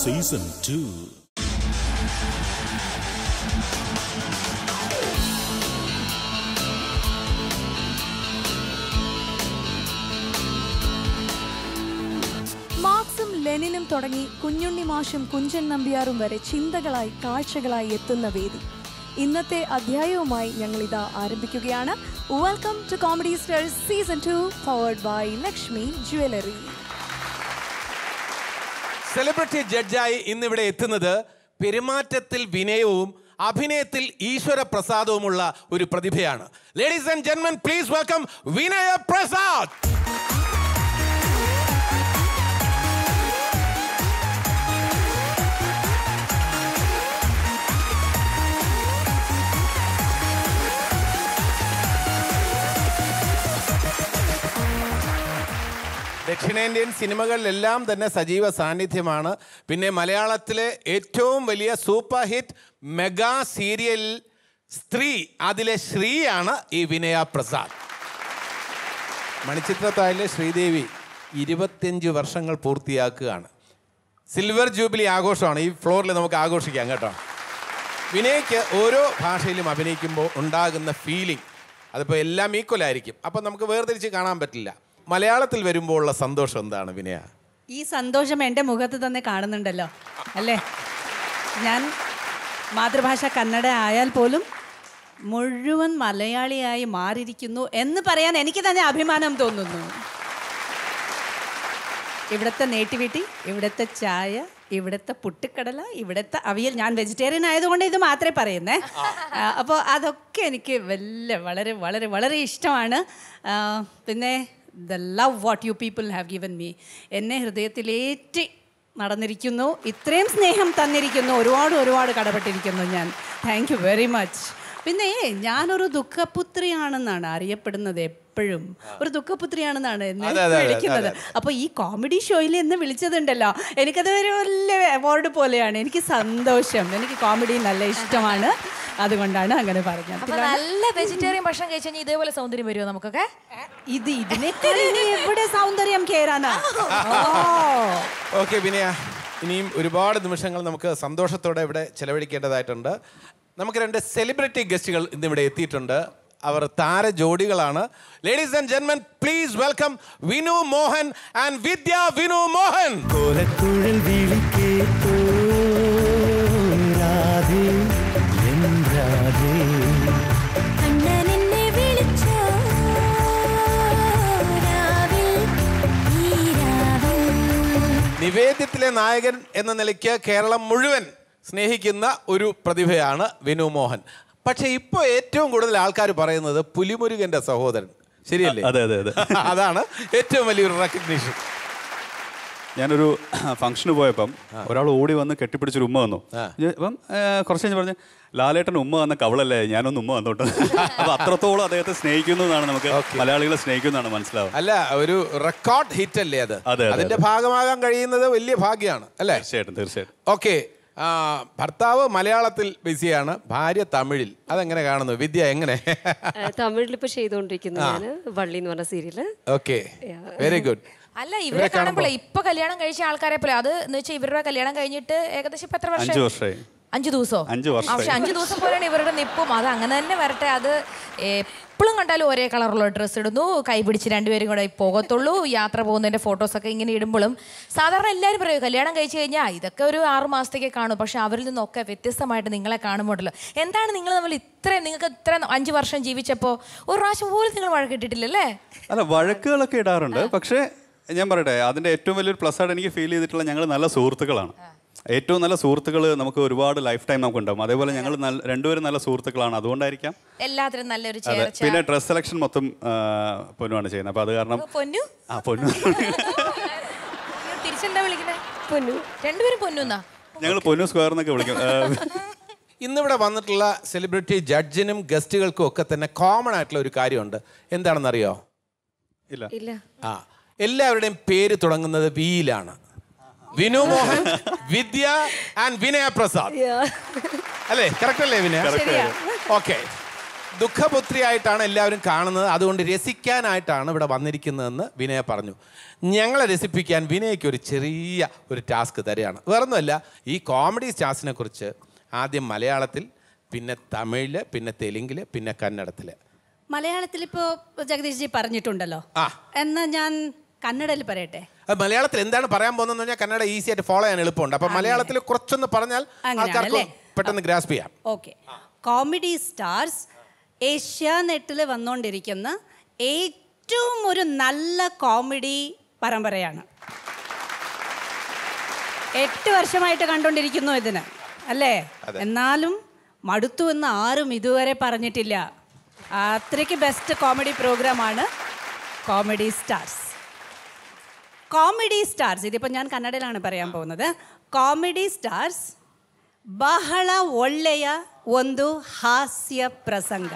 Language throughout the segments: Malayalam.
സീസൺ ടു മാർക്സും ലെനിനും തുടങ്ങി കുഞ്ഞുണ്ണി മാഷും കുഞ്ചൻ നമ്പ്യാറും വരെ ചിന്തകളായി കാഴ്ചകളായി എത്തുന്ന വേദി ഇന്നത്തെ അധ്യായവുമായി ഞങ്ങൾ ഇതാ ആരംഭിക്കുകയാണ് welcome to comedy stars season two powered by Lakshmi jewellery celebrity ജഡ്ജായി ഇന്നിവിടെ എത്തുന്നത് പെരുമാറ്റത്തിൽ വിനയവും അഭിനയത്തിൽ ഈശ്വര പ്രസാദവുമുള്ള ഒരു പ്രതിഭയാണ് ലേഡീസ് ആൻഡ് ജെന്മൻ പ്ലീസ് വെൽക്കം വിനയ പ്രസാദ് ദക്ഷിണേന്ത്യൻ സിനിമകളിലെല്ലാം തന്നെ സജീവ സാന്നിധ്യമാണ് പിന്നെ മലയാളത്തിലെ ഏറ്റവും വലിയ സൂപ്പർ ഹിറ്റ് മെഗാ സീരിയൽ സ്ത്രീ അതിലെ ശ്രീയാണ് ഈ വിനയ പ്രസാദ് മണിച്ചിത്രത്താഴിലെ ശ്രീദേവി ഇരുപത്തിയഞ്ച് വർഷങ്ങൾ പൂർത്തിയാക്കുകയാണ് സിൽവർ ജൂബിലി ആഘോഷമാണ് ഈ ഫ്ലോറിൽ നമുക്ക് ആഘോഷിക്കാം കേട്ടോ വിനയ്ക്ക് ഓരോ ഭാഷയിലും അഭിനയിക്കുമ്പോൾ ഉണ്ടാകുന്ന ഫീലിംഗ് അതിപ്പോൾ എല്ലാം ഈക്വൽ ആയിരിക്കും അപ്പം നമുക്ക് വേർതിരിച്ച് കാണാൻ പറ്റില്ല മലയാളത്തിൽ വരുമ്പോൾ ഉള്ള സന്തോഷം എന്താണ് വിനയ ഈ സന്തോഷം എൻ്റെ മുഖത്ത് തന്നെ കാണുന്നുണ്ടല്ലോ അല്ലേ ഞാൻ മാതൃഭാഷ കന്നഡ ആയാൽ പോലും മുഴുവൻ മലയാളിയായി മാറിയിരിക്കുന്നു എന്ന് പറയാൻ എനിക്ക് തന്നെ അഭിമാനം തോന്നുന്നു ഇവിടുത്തെ നേട്ടിവിറ്റി ഇവിടുത്തെ ചായ ഇവിടുത്തെ പുട്ടിക്കടല ഇവിടുത്തെ അവിയൽ ഞാൻ വെജിറ്റേറിയൻ ആയതുകൊണ്ട് ഇത് മാത്രമേ പറയുന്നേ അപ്പോൾ അതൊക്കെ എനിക്ക് വല്ല വളരെ വളരെ വളരെ ഇഷ്ടമാണ് ആ, പിന്നെ the love what you people have given me എന്നെ ഹൃദയത്തിലേറ്റി നടന്നിരിക്കുന്നു ഇത്രയും സ്നേഹം തന്നിരിക്കുന്നു ഒരുപാട് ഒരുപാട് കടപ്പെട്ടിരിക്കുന്നു ഞാൻ താങ്ക് യു വെരി മച്ച് പിന്നെ ഞാനൊരു ദുഃഖപുത്രിയാണെന്നാണ് അറിയപ്പെടുന്നത് എപ്പോഴും ഒരു ദുഃഖപുത്രിയാണെന്നാണ് എന്നെ അതെ, അതെ, അതെ, വിളിക്കുന്നത് അപ്പൊ ഈ കോമഡി ഷോയിൽ എന്ന് വിളിച്ചതുണ്ടല്ലോ എനിക്കത് ഒരു വലിയ അവാർഡ് പോലെയാണ് എനിക്ക് സന്തോഷം എനിക്ക് കോമഡി നല്ല ഇഷ്ടമാണ് അതുകൊണ്ടാണ് അങ്ങനെ പറഞ്ഞത് അപ്പൊ നല്ല വെജിറ്റേറിയൻ ഭക്ഷണം കഴിച്ചു കഴിഞ്ഞാൽ ഇതേപോലെ സൗന്ദര്യം വരുമോ നമുക്കൊക്കെ ഇത് ഇതിനേക്കാൾ ഇനി എവിടെ സൗന്ദര്യം കേറാനാ ഓക്കെ വിനയ ഇനിയും ഒരുപാട് നിമിഷങ്ങൾ നമുക്ക് സന്തോഷത്തോടെ ഇവിടെ ചെലവഴിക്കേണ്ടതായിട്ടുണ്ട് നമുക്ക് രണ്ട് സെലിബ്രിറ്റി ഗസ്റ്റുകൾ ഇന്നിവിടെ എത്തിയിട്ടുണ്ട് അവർ താര ജോഡികളാണ് ലേഡീസ് ആൻഡ് ജെന്മൻ please welcome Vinu Mohan and Vidya Vinu Mohan കോലക്കുഴൽ വിളിക്കേത്തോ രാധേ എൻ രാധേ കണ്ണൻ എന്നെ വിളിച്ചോ രാവിൽ ഈ രാവിൽ നിവേദ്യത്തിലെ നായകൻ എന്ന നിലയ്ക്ക് കേരളം മുഴുവൻ സ്നേഹിക്കുന്ന ഒരു പ്രതിഭയാണ് വിനു മോഹൻ പക്ഷെ ഇപ്പോൾ ഏറ്റവും കൂടുതൽ ആൾക്കാർ പറയുന്നത് പുലിമുരുകന്റെ സഹോദരൻ ശരിയല്ലേ അതെ, അതെ, അതെ. അതാണ് ഏറ്റവും വലിയൊരു റെക്കഗ്നീഷൻ ഞാനൊരു ഫംഗ്ഷന് പോയപ്പം ഒരാൾ ഓടി വന്ന് കെട്ടിപ്പിടിച്ചൊരു ഉമ്മ വന്നു ഞാൻ- അപ്പം ആ, കുറച്ച് കഴിഞ്ഞ് പറഞ്ഞു ലാലേട്ടൻ ഉമ്മ വന്ന കവളല്ലേ ഞാനൊന്ന് ഉമ്മ വന്നോട്ട് അപ്പൊ അത്രത്തോളം അദ്ദേഹത്തെ സ്നേഹിക്കുന്നു എന്നാണ് നമുക്ക് മലയാളികളെ സ്നേഹിക്കുന്നതാണ് മനസ്സിലാവുക അല്ല ഒരു റെക്കോർഡ് ഹിറ്റ് അല്ലേ അത് അതെ, അതെ, അതിന്റെ അതെ. ഭാഗമാകാൻ കഴിയുന്നത് വലിയ ഭാഗ്യമാണ് അല്ലേ തീർച്ചയായിട്ടും തീർച്ചയായിട്ടും ഓക്കെ ഭർത്താവ് മലയാളത്തിൽ ബിസിയാണ് ഭാര്യ തമിഴിൽ അതെങ്ങനെ കാണുന്നു വിദ്യ എങ്ങനെ തമിഴിൽ ഇപ്പൊ ചെയ്തുകൊണ്ടിരിക്കുന്നു ഞാന് വള്ളി എന്ന് പറഞ്ഞ സീരിയല് ഓക്കെ വെരി ഗുഡ് അല്ല ഇവരെ കാണുമ്പോഴേ ഇപ്പൊ കല്യാണം കഴിച്ച ആൾക്കാരെ പോലെ അത് എന്ന് വെച്ചാൽ ഇവരുടെ കല്യാണം കഴിഞ്ഞിട്ട് ഏകദേശം ഇപ്പൊ എത്ര അഞ്ചു വർഷം വർഷമായി അഞ്ചു ദിവസോ അഞ്ച് ആ, വർഷമായി. പക്ഷെ അഞ്ചു ദിവസം പോലെയാണ് ഇവരുടെ നിപ്പും അത് അങ്ങനെ തന്നെ വരട്ടെ അത് എപ്പോഴും കണ്ടാലും ഒരേ കളറുള്ള ഡ്രസ്സ് ഇടുന്നു കൈ പിടിച്ച് രണ്ടുപേരും കൂടെ പോകത്തുള്ളൂ യാത്ര പോകുന്നതിന്റെ ഫോട്ടോസൊക്കെ ഇങ്ങനെ ഇടുമ്പോഴും സാധാരണ എല്ലാവരും പറയും കല്യാണം കഴിച്ചു കഴിഞ്ഞാൽ ഇതൊക്കെ ഒരു ആറു മാസത്തേക്ക് കാണും പക്ഷെ അവരിൽ നിന്നൊക്കെ വ്യത്യസ്തമായിട്ട് നിങ്ങളെ കാണുമ്പോഴല്ലോ എന്താണ് നിങ്ങൾ തമ്മിൽ ഇത്രയും നിങ്ങൾക്ക് ഇത്ര അഞ്ചു വർഷം ജീവിച്ചപ്പോൾ ഒരു പ്രാവശ്യം പോലും നിങ്ങൾ വഴക്കിട്ടിട്ടില്ലല്ലേ അല്ല വഴക്കുകളൊക്കെ ഇടാറുണ്ട് പക്ഷേ ഞാൻ പറയട്ടെ അതിന്റെ ഏറ്റവും വലിയൊരു പ്ലസ് ആയിട്ട് എനിക്ക് ഫീൽ ചെയ്തിട്ടുള്ള ഞങ്ങൾ നല്ല സുഹൃത്തുക്കളാണ് ഏറ്റവും നല്ല സുഹൃത്തുക്കൾ നമുക്ക് ഒരുപാട് ലൈഫ് ടൈം നമുക്ക് ഉണ്ടാവും അതേപോലെ ഞങ്ങൾ നല്ല രണ്ടുപേരും നല്ല സുഹൃത്തുക്കളാണ് അതുകൊണ്ടായിരിക്കാം എല്ലാത്തിനും നല്ലൊരു അതെ ചേർച്ച പിന്നെ ഡ്രസ് സെലക്ഷൻ മൊത്തം ആ, പൊന്നുമാണ് ചെയ്യുന്നത് അപ്പൊ അത് കാരണം പൊന്നു ആ പൊന്നു നിങ്ങൾ തിരിച്ചെന്താ വിളിക്കണേ പൊന്നു രണ്ടുപേരും പൊന്നുന്നാ ഞങ്ങൾ പൊന്നു സ്ക്വയർ എന്നൊക്കെ വിളിക്കും ആ, ഇന്നിവിടെ വന്നിട്ടുള്ള സെലിബ്രിറ്റി ജഡ്ജിനും ഗസ്റ്റുകൾക്കും ഒക്കെ തന്നെ കോമൺ ആയിട്ടുള്ള ഒരു കാര്യമുണ്ട് എന്താണെന്നറിയോ ഇല്ല ഇല്ല ആ എല്ലാവരുടെയും പേര് തുടങ്ങുന്നത് വിയിലാണ് വിനു മോഹൻ വിദ്യ ആൻഡ് വിനയ പ്രസാദ് അല്ലേ കറക്റ്റ് അല്ലേ വിനയ ഓക്കെ ദുഃഖപുത്രിയായിട്ടാണ് എല്ലാവരും കാണുന്നത് അതുകൊണ്ട് രസിക്കാനായിട്ടാണ് ഇവിടെ വന്നിരിക്കുന്നതെന്ന് വിനയ പറഞ്ഞു ഞങ്ങളെ രസിപ്പിക്കാൻ വിനയ്ക്ക് ഒരു ചെറിയ ഒരു ടാസ്ക് തരികയാണ് വേറൊന്നുമല്ല ഈ കോമഡി സ്റ്റാർസിനെ കുറിച്ച് ആദ്യം മലയാളത്തിൽ പിന്നെ തമിഴില് പിന്നെ തെലുങ്കില് പിന്നെ കന്നഡത്തില് മലയാളത്തിൽ ഇപ്പോൾ ജഗദീഷ് ജി പറഞ്ഞിട്ടുണ്ടല്ലോ ആ. എന്നാ ഞാൻ കന്നഡയിൽ പറയട്ടെ അത് മലയാളത്തിൽ എന്താണ് പറയാൻ പോകുന്നതെന്ന് പറഞ്ഞാൽ കന്നഡ ഈസി ആയിട്ട് ഫോളോ ചെയ്യാൻ എളുപ്പമുണ്ട് അപ്പം മലയാളത്തിൽ കുറച്ചൊന്ന് പറഞ്ഞാൽ ആൾക്കാർക്ക് അങ്ങനെയാണല്ലേ? പെട്ടെന്ന് ഗ്രാസ്പ് ചെയ്യാം ഓക്കെ കോമഡി സ്റ്റാർസ് ഏഷ്യാനെറ്റിൽ വന്നുകൊണ്ടിരിക്കുന്ന ഏറ്റവും ഒരു നല്ല കോമഡി പരമ്പരയാണ് എട്ട് വർഷമായിട്ട് കണ്ടുകൊണ്ടിരിക്കുന്നു ഇതിന് അല്ലേ എന്നാലും മടുത്തു എന്ന് ആരും ഇതുവരെ പറഞ്ഞിട്ടില്ല അത്രയ്ക്ക് ബെസ്റ്റ് കോമഡി പ്രോഗ്രാമാണ് കോമഡി സ്റ്റാർസ് കോമഡി സ്റ്റാർസ് ഇതിപ്പോൾ ഞാൻ കന്നഡയിലാണ് പറയാൻ പോകുന്നത് കോമഡി ಸ್ಟಾರ್ಸ್ ಬಹಳ ಒಳ್ಳೆಯ ಒಂದು ಹಾಸ್ಯ ಪ್ರಸಂಗ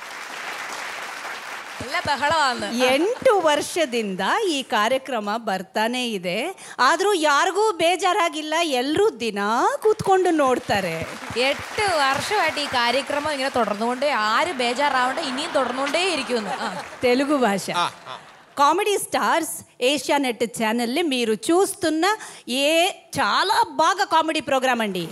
നല്ല ബഹളമാണ് ಎಂಟು ವರ್ಷದಿಂದ ಈ ಕಾರ್ಯಕ್ರಮ ಬರ್ತಾನೆ ಇದೆ ಆದರೂ ಯಾರಿಗೂ ಬೇಜಾರಾಗಿಲ್ಲ ಎಲ್ಲರೂ ದಿನ ಕೂತ್ಕೊಂಡು ನೋಡ್ತಾರೆ എട്ട് വർഷമായിട്ട് ഈ കാര്യക്രമം ഇങ്ങനെ തുടർന്നുകൊണ്ടേ ആര് ബേജാറാവണ്ട ഇനിയും തുടർന്നുകൊണ്ടേ ഇരിക്കുന്നു ആ. తెలుగు భాష కామెడీ స్టార్స్ ఏషియా నెట్ ఛానల్ని మీరు చూస్తున్న ఏ చాలా బాగా కామెడీ ప్రోగ్రామ్ అండి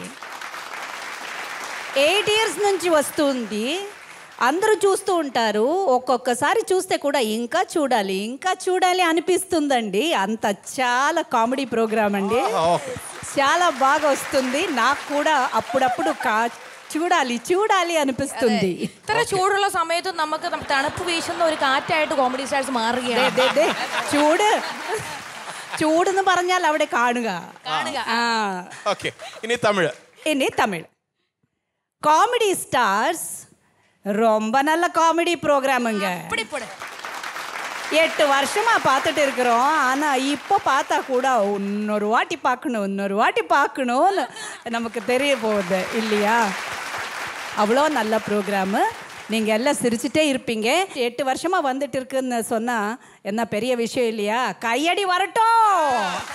ఎయిట్ ఇయర్స్ నుంచి వస్తుంది అందరూ చూస్తూ ఉంటారు ఒక్కొక్కసారి చూస్తే కూడా ఇంకా చూడాలి ఇంకా చూడాలి అనిపిస్తుందండి అంత చాలా కామెడీ ప్రోగ్రామ్ అండి చాలా బాగా వస్తుంది నాకు కూడా అప్పుడప్పుడు కా చూడాలి చూడాలి అనిపిస్తుంది ഇത്ര ചൂടുള്ള സമയത്തും നമുക്ക് നം- തണുപ്പ് വീശുന്ന ഒരു കാറ്റായിട്ട് കോമഡി സ്റ്റാർസ് ദേ, മാറുകയാണ് ദേ, ദേ, ചൂട് ചൂടെന്ന് പറഞ്ഞാൽ അവിടെ കാണുക കാണുക. ആ ഓക്കെ ഇനി തമിഴ് ഇനി തമിഴ് காமெடி ஸ்டார்ஸ் ரொம்ப நல்ல காமெடி ப்ரோக்ராமுங்க இப்படி இப்படி எட்டு வருஷமா பார்த்துட்டு இருக்கிறோம் ஆனா இப்போ பார்த்தா கூட இன்னொரு வாட்டி பார்க்கணும் இன்னொரு வாட்டி பார்க்கணும்னு நமக்கு தெரிய போகுது இல்லையா அவ்வளோ நல்ல ப்ரோக்ராமு நீங்கள் எல்லாம் சிரிச்சுட்டே இருப்பீங்க எட்டு வருஷமா வந்துட்டு இருக்குன்னு சொன்னா என்ன பெரிய விஷயம் இல்லையா கையடி வரட்டும்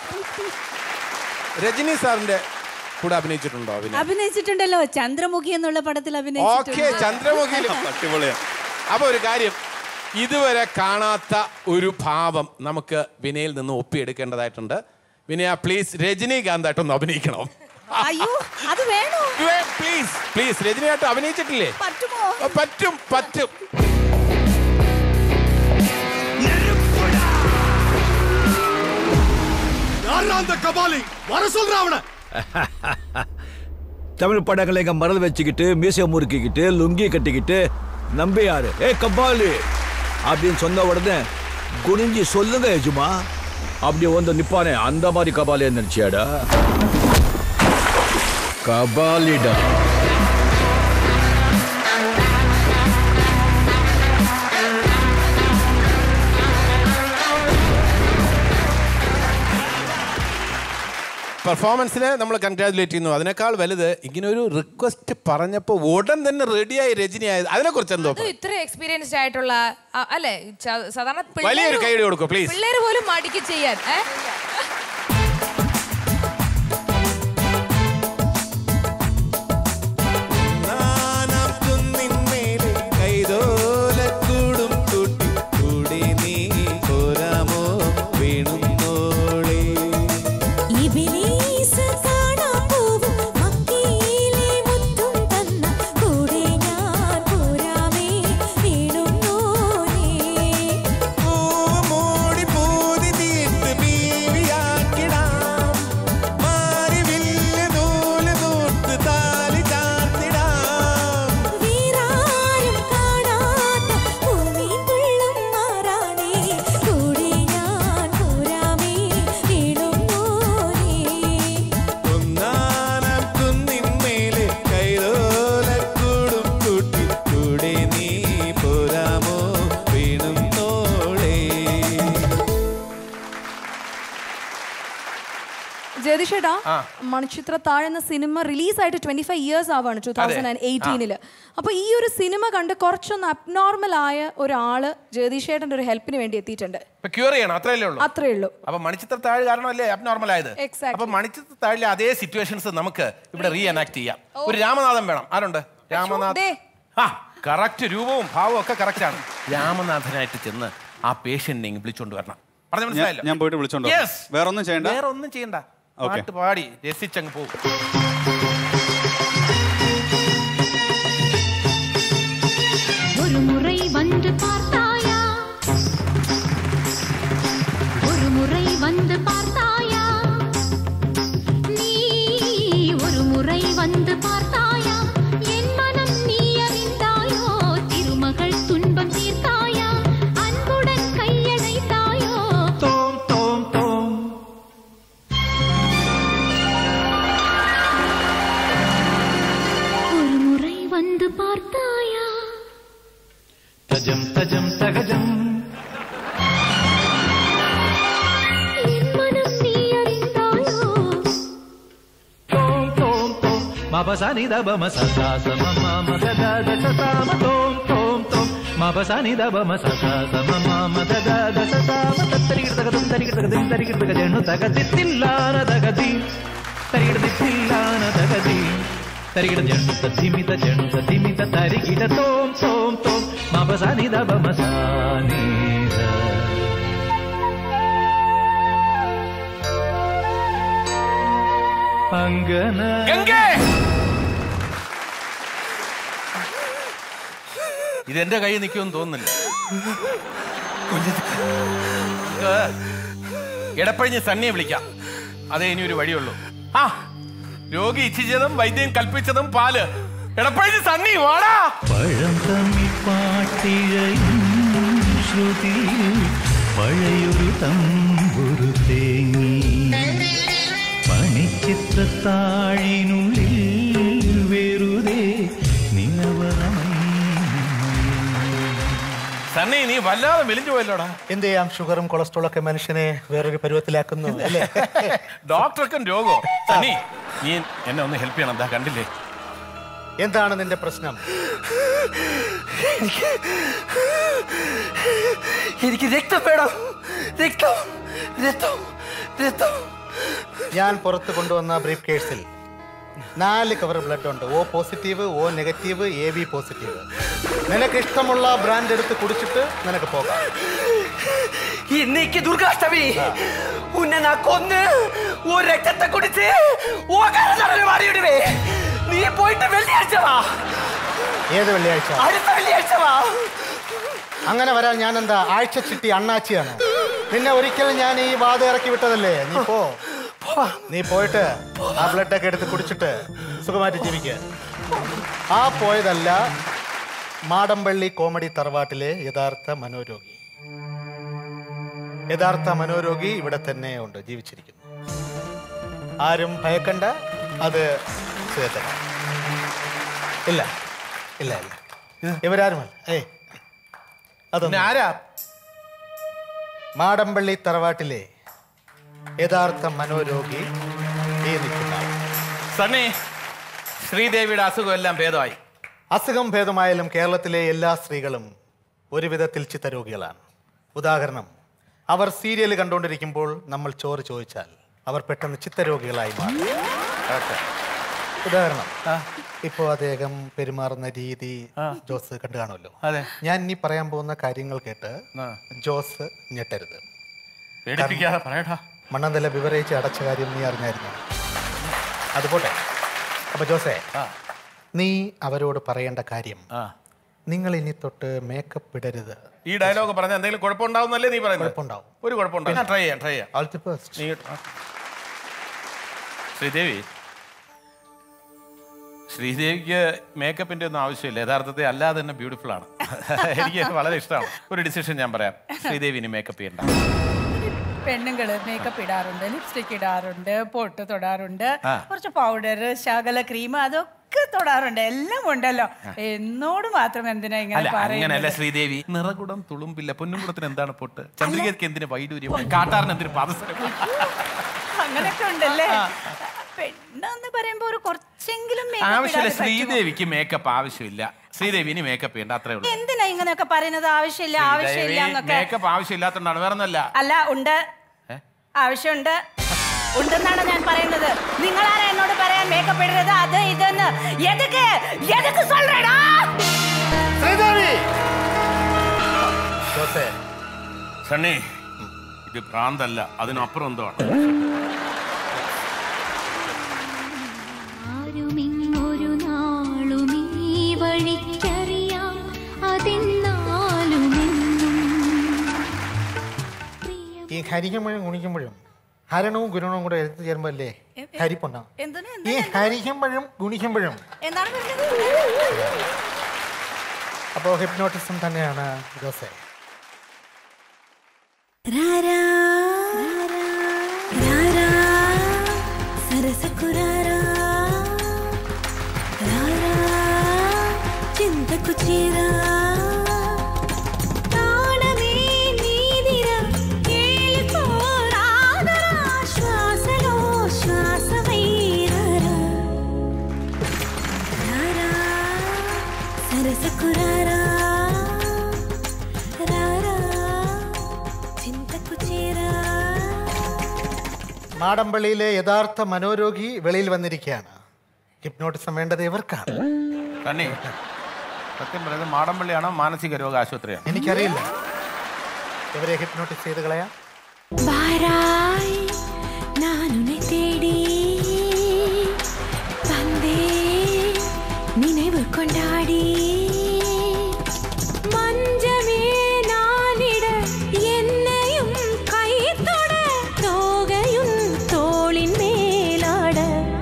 രജനി സാറിന്റെ കൂടെ അഭിനയിച്ചിട്ടുണ്ടോ അഭിനയം അഭിനയിച്ചിട്ടുണ്ടല്ലോ ചന്ദ്രമുഖി എന്നുള്ള പടത്തിൽ ഓക്കെ അഭിനയിച്ചിട്ടുണ്ട് ചന്ദ്രമുഖിയിലും അടിപൊളിയാ അപ്പൊ ഒരു കാര്യം ഇതുവരെ കാണാത്ത ഒരു ഭാവം നമുക്ക് വിനയിൽ നിന്ന് ഒപ്പിയെടുക്കേണ്ടതായിട്ടുണ്ട് വിനയ പ്ലീസ് രജനീകാന്തായിട്ടൊന്ന് അഭിനയിക്കണം അയ്യോ അത് വേണോ പ്ലീസ് പ്ലീസ് രജനിയായിട്ട് അഭിനയിച്ചിട്ടില്ലേ പറ്റുമോ ഓ, പറ്റും പറ്റും அந்த கபாலி வர சொல்ற அவன தமிழ் படங்களை இங்க மறந்து வச்சுக்கிட்டு மீசை முறுக்கிக்கிட்டு லுங்கி கட்டிக்கிட்டு நம்பியாரு ஏ கபாலி அப்படின்னு சொன்ன உடனே குனிஞ்சி சொல்லுங்க எஜுமா அப்படி வந்து நிப்பானே அந்த மாதிரி கபாலியா நினைச்சியாடா கபாலிடா പെർഫോമൻസിനെ നമ്മൾ കൺഗ്രാജുലേറ്റ് ചെയ്യുന്നു അതിനേക്കാൾ വലുത് ഇങ്ങനെ ഒരു റിക്വസ്റ്റ് പറഞ്ഞപ്പോൾ ഉടൻ തന്നെ റെഡിയായി രജനി ആയത് അതിനെക്കുറിച്ച് എന്തോ അത് ഇത്ര എക്സ്പീരിയൻസ്ഡ് ആയിട്ടുള്ള ആ, അല്ലേ ച- സാധാരണ വലിയൊരു കൈയടി കൊടുക്കൂ, please. പിള്ളേര് പോലും മടിക്ക് ചെയ്യാൻ ഏ? നാനാം കുന്നിന്മേലെ കൈതോലക്കൂടും കൂട്ടി കൂടെ നീ പോരാമോ വീണുന്നോളേ ഇബിലീസ് കാണാൻ പോവും മക്കയിലെ മുത്തും തന്ന കൂടെ ഞാൻ പോരാമേ വീണുന്നോനേ മൂടി പൂതി തീർത്ത് ബീവിയാക്കിടാം മാരിവില്ല് നൂല് നൂത്ത് താലി ചാർത്തിടാം വീരാരും കാണാത്ത ഭൂമിൻ തുള്ളും മാറാണേ കൂടെ ഞാൻ പോരാമേ വീണുന്നോനേ ഒന്നാനാം കുന്നിന്മേലെ കൈതോലക്കൂടും കൂട്ടി കൂടെ നീ പോരാമോ വീണുന്നോളേ ജയതിഷേട്ടാ മണിച്ചിത്ര താഴ് എന്ന സിനിമ റിലീസായിട്ട് ട്വന്റി ഫൈവ് ഇയേഴ്സ് ആവാണ് ടൂ തൗസൻഡ് ആൻഡ് എയ്റ്റീനില് അപ്പൊ ഈ ഒരു സിനിമ കണ്ട് കുറച്ചൊന്ന് അബ്നോർമൽ ആയ ഒരാള് ജയതിഷേട്ടന്റെ ഒരു ഹെൽപ്പിന് വേണ്ടി എത്തിയിട്ടുണ്ട് ഇപ്പൊ ക്യൂർ ചെയ്യണം അത്രയല്ലേ ഉള്ളൂ അത്രേ ഉള്ളൂ അപ്പൊ മണിച്ചിത്ര താഴ് കാരണമല്ലേ അബ്നോർമൽ ആയത് Exactly. അപ്പൊ മണിച്ചിത്ര താഴിലെ അതേ സിറ്റുവേഷൻസ് നമുക്ക് ഇവിടെ റീ എനാക്ട് ചെയ്യാം ഒരു രാമനാഥൻ വേണം ആരുണ്ട് രാമനാഥ് ദേ. ആ കറക്റ്റ് രൂപവും ഭാവവും ഒക്കെ കറക്റ്റ് ആണ് രാമനാഥനായിട്ട് ചെന്ന് ആ പേഷ്യന്റിനെ വിളിച്ചോണ്ട് വരണം പറഞ്ഞു മനസ്സിലായല്ലോ ഞാൻ പോയിട്ട് വിളിച്ചോണ്ട് വരാം. Yes. വേറെ ഒന്നും ചെയ്യണ്ട? വേറെ ഒന്നും ചെയ്യണ്ട Okay. പാട്ട് പാടി രസിച്ചങ്ങ് പോകും ஒரு முறை வந்து பார்த்தாயா ஒரு முறை வந்து பார்த்தாயா நீ ஒரு முறை வந்து பார்த்தாயா என் மனம் நீ அறிந்தாயோ திருமகள் துன்பம் தீர்த்தாயா அன்புடன் கையழைத்தாயோ தோம் தோம் தோம் ஒரு முறை வந்து பார்த்தாயா தஜம் தஜம் தகஜம் என் மனம் நீ அறிந்தாயோ தோம் தோம் தோம் மபசனி தபம சசா சம மம தத தச சாம தோம் தோம் தோம் மபசனி தபம சசா சம மம தத தச சாம தத்தரிகிட தகதும் தரிகிட தகதும் தரிகிட தகஜனு தகதி தில்லான தகதி தரிகிட தில்லான தகதி தரிகிட ஜனு ததிமித ஜனு ததிமித தரிகிட தோம் தோம் தோம் மபசனி தபம சானி அங்கன ഗംഗേ ഇതെന്റെ കയ്യിൽ നിൽക്കുമെന്ന് തോന്നുന്നില്ല ഇത് ഇടപ്പഴിഞ്ഞ് സണ്ണിയെ വിളിക്കാം അതേ ഇനി ഒരു വഴിയുള്ളൂ ആ രോഗി ഇച്ഛിച്ചതും വൈദ്യൻ കൽപ്പിച്ചതും പാല് ഇടപ്പഴിഞ്ഞ് സണ്ണി വാടാ പഴം തമ്മി പാട്ടിഴയും ശ്രുതി പഴയൊരു തമ്പുരു തേങ്ങി പണിച്ചിത്രത്താഴിനുള്ളിൽ വെറുതെ നിലവറമൈ സണ്ണി നീ വല്ലാതെ മെലിഞ്ഞു പോയല്ലോടാ എന്ത് ചെയ്യാം ഷുഗറും കൊളസ്ട്രോളും ഒക്കെ മനുഷ്യനെ വേറൊരു പരുവത്തിലാക്കുന്നു അല്ലേ ഡോക്ടർക്കും രോഗോ സണ്ണി നീ എന്നെ ഒന്ന് ഹെൽപ്പ് ചെയ്യണം എന്താ കണ്ടില്ലേ എന്താണ് നിന്റെ പ്രശ്നം എനിക്ക് രക്തം വേണം രക്തം രക്തം രക്തം ഞാൻ പുറത്ത് കൊണ്ടുവന്ന ബ്രീഫ് കേസിൽ നാല് കവർ ബ്ലഡ് ഉണ്ട് O positive O negative A B positive നിനക്ക് ഇഷ്ടമുള്ള ബ്രാൻഡ് എടുത്ത് കുടിച്ചിട്ട് നിനക്ക് പോകാം இன்னைக்கு துர்காஷ்டமி உன்னை நான் கொன்னு ஒரு ரத்தத்தை குடிச்சு ஓகார நடன மாறிவிடுவே நீ போயிட்டு வெள்ளியாഴ്ച വാ ഏത് വെള്ളിയാഴ്ച അടുത്ത വെള്ളിയാഴ്ച വാ അങ്ങനെ വരാൻ ഞാൻ എന്താ ആഴ്ച ചിട്ടി അണ്ണാച്ചിയാണ് നിന്നെ ഒരിക്കലും ഞാൻ ഈ വാത ഇറക്കി വിട്ടതല്ലേ നീ പോ നീ പോയിട്ട് ആ ബ്ലഡ് ഒക്കെ എടുത്ത് കുടിച്ചിട്ട് സുഖമായിട്ട് ജീവിക്കുക ആ പോയതല്ല മാടമ്പള്ളി കോമഡി തറവാട്ടിലെ യഥാർത്ഥ മനോരോഗി യഥാർത്ഥ മനോരോഗി ഇവിടെ തന്നെ ഉണ്ട് ജീവിച്ചിരിക്കുന്നു ആരും ഭയക്കണ്ട അത് സുഖത്തല്ല ഇല്ല ഇല്ല ഇല്ല ഇവരാരുമല്ല ഏയ് അതൊന്നും ആരാ മാടമ്പള്ളി തറവാട്ടിലെ യഥാർത്ഥ മനോരോഗി ഈ നിൽക്കുന്ന ആൾ. സണ്ണി ശ്രീദേവിയുടെ അസുഖം എല്ലാം ഭേദമായി അസുഖം ഭേദമായാലും കേരളത്തിലെ എല്ലാ സ്ത്രീകളും ഒരു വിധത്തിൽ ചിത്തരോഗികളാണ് ഉദാഹരണം അവർ സീരിയൽ കണ്ടുകൊണ്ടിരിക്കുമ്പോൾ നമ്മൾ ചോറ് ചോദിച്ചാൽ അവർ പെട്ടെന്ന് ചിത്തരോഗികളായി മാറും ഉദാഹരണം ഇപ്പോ അദ്ദേഹം പെരുമാറുന്ന രീതി ജോസ് കണ്ടു കാണുമല്ലോ അതെ. ഞാൻ ഇനി പറയാൻ പോകുന്ന കാര്യങ്ങൾ കേട്ട് ജോസ് ഞെട്ടരുത് പേടിപ്പിക്കാതെ പറയടാ മണ്ണന്തല ബിവറേജ് അടച്ച കാര്യം നീ അറിഞ്ഞായിരുന്നു അതുപോട്ടെ അപ്പൊ ജോസേ നീ അവരോട് പറയേണ്ട കാര്യം നിങ്ങൾ ഇനി തൊട്ട് മേക്കപ്പ് ഇടരുത് ഈ ഡയലോഗ് പറഞ്ഞ എന്തെങ്കിലും കുഴപ്പമുണ്ടാവുന്നല്ലേ നീ പറയുന്നത് കുഴപ്പമുണ്ടാവും ഒരു കുഴപ്പമുണ്ടാവും ഞാൻ ട്രൈ ചെയ്യാം ട്രൈ ചെയ്യാം All the best. നീ ആ. ശ്രീദേവി ശ്രീദേവിക്ക് മേക്കപ്പിന്റെ ഒന്നും ആവശ്യമില്ല യഥാർത്ഥത്തിൽ അല്ലാതെ തന്നെ ബ്യൂട്ടിഫുൾ ആണ് എനിക്ക് വളരെ ഇഷ്ടമാണ് ഒരു ഡിസിഷൻ ഞാൻ പറയാം ശ്രീദേവി ഇനി മേക്കപ്പ് ചെയ്യണ്ട പെണ്ണുങ്ങള് മേക്കപ്പ് ഇടാറുണ്ട് ലിപ്സ്റ്റിക് ഇടാറുണ്ട് പൊട്ട് തൊടാറുണ്ട് ആ. കുറച്ച് പൗഡർ ശകല ക്രീം അതൊക്കെ തൊടാറുണ്ട് എല്ലാം ഉണ്ടല്ലോ എന്നോട് മാത്രം എന്തിനാ ഇങ്ങനെ അല്ല അങ്ങനല്ല പറയുന്നത് ശ്രീദേവി നിറകുടം തുളുമ്പില്ല പൊന്നുംകുടത്തിന് എന്താണ് പൊട്ട് ചന്ദ്രികയ്ക്ക് എന്തിന് വൈഡൂര്യം കാട്ടാറിന് എന്തിന് പാദസരം അങ്ങനെയൊക്കെ ഉണ്ടല്ലേ പെണ്ണെന്ന് പറയുമ്പോ ഒരു കുറച്ചെങ്കിലും makeup ആവശ്യമില്ല ഇടാതെ പറ്റുമോ? ശ്രീദേവിക്ക് മേക്കപ്പ് ആവശ്യമില്ല ശ്രീദേവി ഇനി മേക്കപ്പ് ചെയ്യണ്ട അത്രേ ഉള്ളൂ എന്തിനാ ഇങ്ങനെയൊക്കെ പറയുന്നത് ആവശ്യമില്ല ആവശ്യമില്ല എന്നൊക്കെ മേക്കപ്പ് ആവശ്യമില്ലാത്തോണ്ടാണ് വേറെ ഒന്നല്ല അല്ല ഉണ്ട് ഏ? ആവശ്യമുണ്ട് ഉണ്ടെന്നാണ് ഞാൻ പറയുന്നത് നിങ്ങളാരാ എന്നോട് പറയാൻ മേക്കപ്പ് ഇടരുത് അത് ഇതെന്ന് എതുക്ക് എതുക്ക് சொல்றடா ജോസേ സണ്ണി ഇത് ഭ്രാന്തല്ല അതിനപ്പുറം എന്തോ ആണ് ആരുമിങ്ങൊരു നാളും ഈ വഴിക്കറിയാം അതെന്നാലുമെന്നും ഈ ഹരിക്കുമ്പോഴും ഗുണിക്കുമ്പോഴും ഹരണവും ഗുണവും കൂടെ എടുത്തു ചേരുമ്പോ അല്ലേ ഹരിപ്പുണ്ടാവും ഈ ഹരിക്കുമ്പോഴും ഗുണിക്കുമ്പോഴും എന്താണ് പറഞ്ഞത് അപ്പോൾ ഹിപ്നോട്ടിസം തന്നെയാണ് ജോസേ രാരാ രാരാ సరసకురారా రారా చింతకు చీరా ప్రాణమే నీదిరా ఏలిపోరాదరా శ్వాసలో శ్వాసవైరారా రారా సరసకురారా రారా చింతకు చీరా മാടമ്പള്ളിയിലെ യഥാർത്ഥ മനോരോഗി വെളിയിൽ വന്നിരിക്കുകയാണ് ഹിപ്നോട്ടിസം വേണ്ടത് ഇവർക്കാണ് സണ്ണി സത്യം പറയുന്നത് മാടമ്പള്ളിയാണോ മാനസിക രോഗ ആശുപത്രിയാണോ എനിക്കറിയില്ല ഇവരെ ഹിപ്നോട്ടിസ് ചെയ്ത് കളയാം வாராய் நான் உன்னை தேடி வந்தேன் நினைவு கொண்டாடி மஞ்சமே நானிட என்னையும் கை தொட தோகையும் தோளின் மேலாட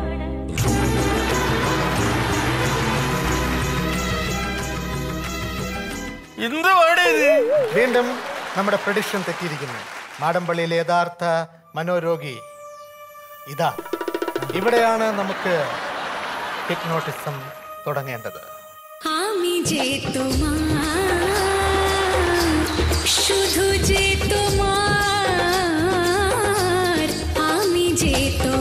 എന്തുവാണ് ഇത് വീണ്ടും നമ്മുടെ പ്രഡിക്ഷൻ തെറ്റിയിരിക്കുന്നു മാടമ്പള്ളിയിലെ യഥാർത്ഥ മനോരോഗി ഇതാ ഇവിടെയാണ് നമുക്ക് ഹിപ്നോട്ടിസം തുടങ്ങേണ്ടത് আমি যে তোমার শুধু যে তোমার আমি যে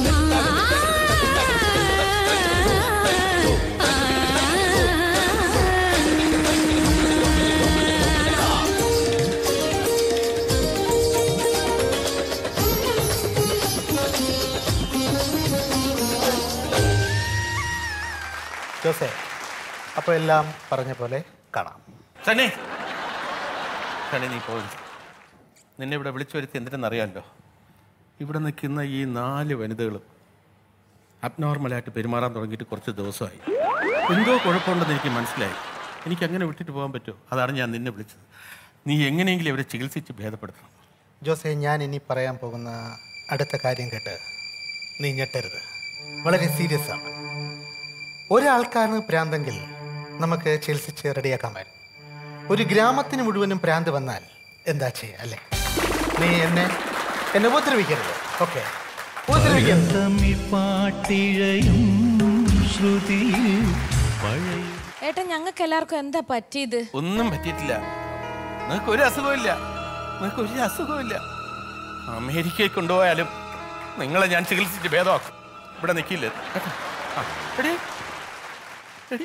ജോസേ അപ്പോൾ എല്ലാം പറഞ്ഞ പോലെ കാണാം സണ്ണി സണ്ണി നീ പോയി നിന്നെ ഇവിടെ വിളിച്ചു വരുത്തി എന്തിനെന്നറിയാമല്ലോ ഇവിടെ നിൽക്കുന്ന ഈ നാല് വനിതകളും അബ്നോർമലായിട്ട് പെരുമാറാൻ തുടങ്ങിയിട്ട് കുറച്ച് ദിവസമായി എന്തോ കുഴപ്പമുണ്ടെന്ന് എനിക്ക് മനസ്സിലായി എനിക്ക് അങ്ങനെ വിട്ടിട്ട് പോകാൻ പറ്റുമോ അതാണ് ഞാൻ നിന്നെ വിളിച്ചത് നീ എങ്ങനെയെങ്കിലും അവരെ ചികിത്സിച്ച് ഭേദപ്പെടുത്തണം ജോസേ ഞാൻ ഇനി പറയാൻ പോകുന്ന അടുത്ത കാര്യം കേട്ട് നീ ഞെട്ടരുത് വളരെ സീരിയസ് ആണ് ഒരാൾക്കാണ് പ്രാന്തെങ്കിൽ നമുക്ക് ചികിത്സിച്ച് റെഡിയാക്കാമായിരുന്നു ഒരു ഗ്രാമത്തിന് മുഴുവനും പ്രാന്ത് വന്നാൽ എന്താ ചെയ്യുക അല്ലേ നീ എന്നെ എന്നെ ഉപദ്രവിക്കരുത് ഓക്കെ ഉപദ്രവിക്കരുത് പാട്ടിഴയും ശ്രുതിയിൽ പഴയ ഏട്ടാ ഞങ്ങൾക്ക് എല്ലാവർക്കും എന്താ പറ്റിയത് ഒന്നും പറ്റിയിട്ടില്ല നിങ്ങൾക്ക് ഒരു അസുഖമില്ല നിങ്ങൾക്ക് ഒരു അസുഖമില്ല അമേരിക്കയിൽ കൊണ്ടുപോയാലും നിങ്ങളെ ഞാൻ ചികിത്സിച്ച് ഭേദമാക്കും ഇവിടെ നിൽക്കില്ല കേട്ടോ? ആ, ready? Ready?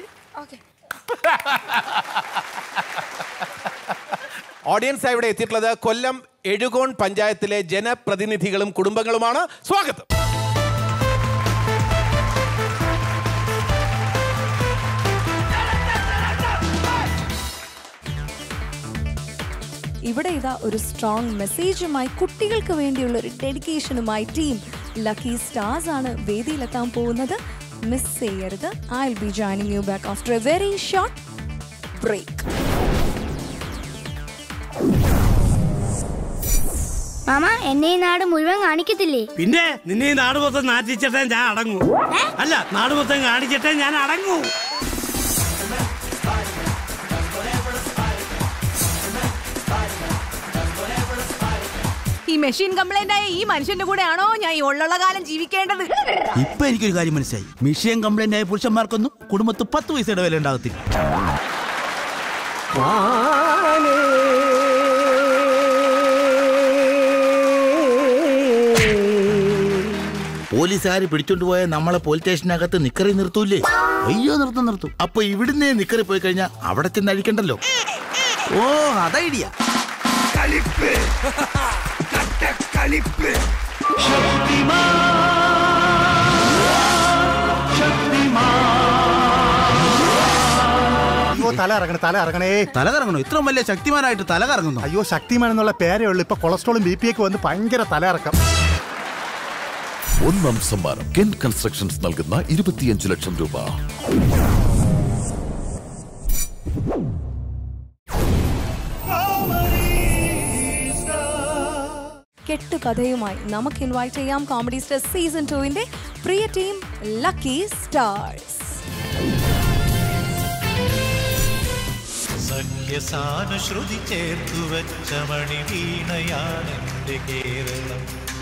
ഓഡിയൻസ് ഇവിടെ എത്തിയിട്ടുള്ളത് കൊല്ലം എഴുകോൺ പഞ്ചായത്തിലെ ജനപ്രതിനിധികളും കുടുംബങ്ങളുമാണ് സ്വാഗതം ഇവിടെ ഇതാ ഒരു സ്ട്രോങ് മെസ്സേജുമായി കുട്ടികൾക്ക് വേണ്ടിയുള്ള ഒരു ഡെഡിക്കേഷനുമായി ടീം ലക്കി സ്റ്റാർസ് ആണ് വേദിയിലെത്താൻ പോകുന്നത് മിസ് ചെയ്യരുത് I will be joining you back after a very short break മാമ എന്നെ ഈ നാട് മുഴുവൻ കാണിക്കത്തില്ലേ പിന്നെ നിന്നെ ഈ നാട് മൊത്തം നാട്ടിച്ചിട്ടേ ഞാൻ അടങ്ങൂ അല്ല നാട് മൊത്തം കാണിച്ചിട്ടേ ഞാൻ അടങ്ങൂ ഈ മെഷീൻ കംപ്ലൈന്റ് ആയ ഈ മനുഷ്യന്റെ കൂടെ ആണോ ഞാൻ ഈ ഉള്ള കാലം ജീവിക്കേണ്ടത് ഇപ്പൊ എനിക്കൊരു കാര്യം മനസ്സിലായി മിഷ്യൻ കംപ്ലൈന്റ് ആയ പുരുഷന്മാർക്കൊന്നും കുടുംബത്ത് പത്ത് പൈസയുടെ വില ഉണ്ടാകത്തില്ല പോലീസുകാർ പിടിച്ചോണ്ട് പോയ നമ്മളെ പോലീസ് സ്റ്റേഷനകത്ത് നിക്കറി നിർത്തൂലേ അയ്യോ നിർത്തും നിർത്തും അപ്പൊ ഇവിടുന്ന് നിക്കറി പോയി കഴിഞ്ഞാൽ അവിടെ ചെന്ന് അഴിക്കണ്ടല്ലോ ഓ അതൈഡിയ കളിപ്പ് കളിപ്പ് തല ഇറങ്ങണേ തല ഇറങ്ങണേ തല കറങ്ങണോ ഇത്ര വലിയ ശക്തിമാനായിട്ട് തല കറങ്ങുന്നു അയ്യോ ശക്തിമാൻ എന്നുള്ള പേരേ ഉള്ളൂ ഇപ്പൊ കൊളസ്ട്രോളും ബി പി ഒക്കെ വന്ന് ഭയങ്കര തല ഇറക്കം ഒന്നാം സമ്മാനം കെൻ കൺസ്ട്രക്ഷൻസ് നൽകുന്ന ഇരുപത്തിയഞ്ച് ലക്ഷം രൂപ കെട്ടുകഥയുമായി നമുക്ക് ഇൻവൈറ്റ് ചെയ്യാം കോമഡി സ്റ്റാർ സീസൺ ടുവിന്റെ പ്രിയ ടീം ലക്കി സ്റ്റാർസ് സഖ്യസാനുശ്രുതി ചേർത്തു വച്ച മണിവീണയാണെന്റെ കേരളം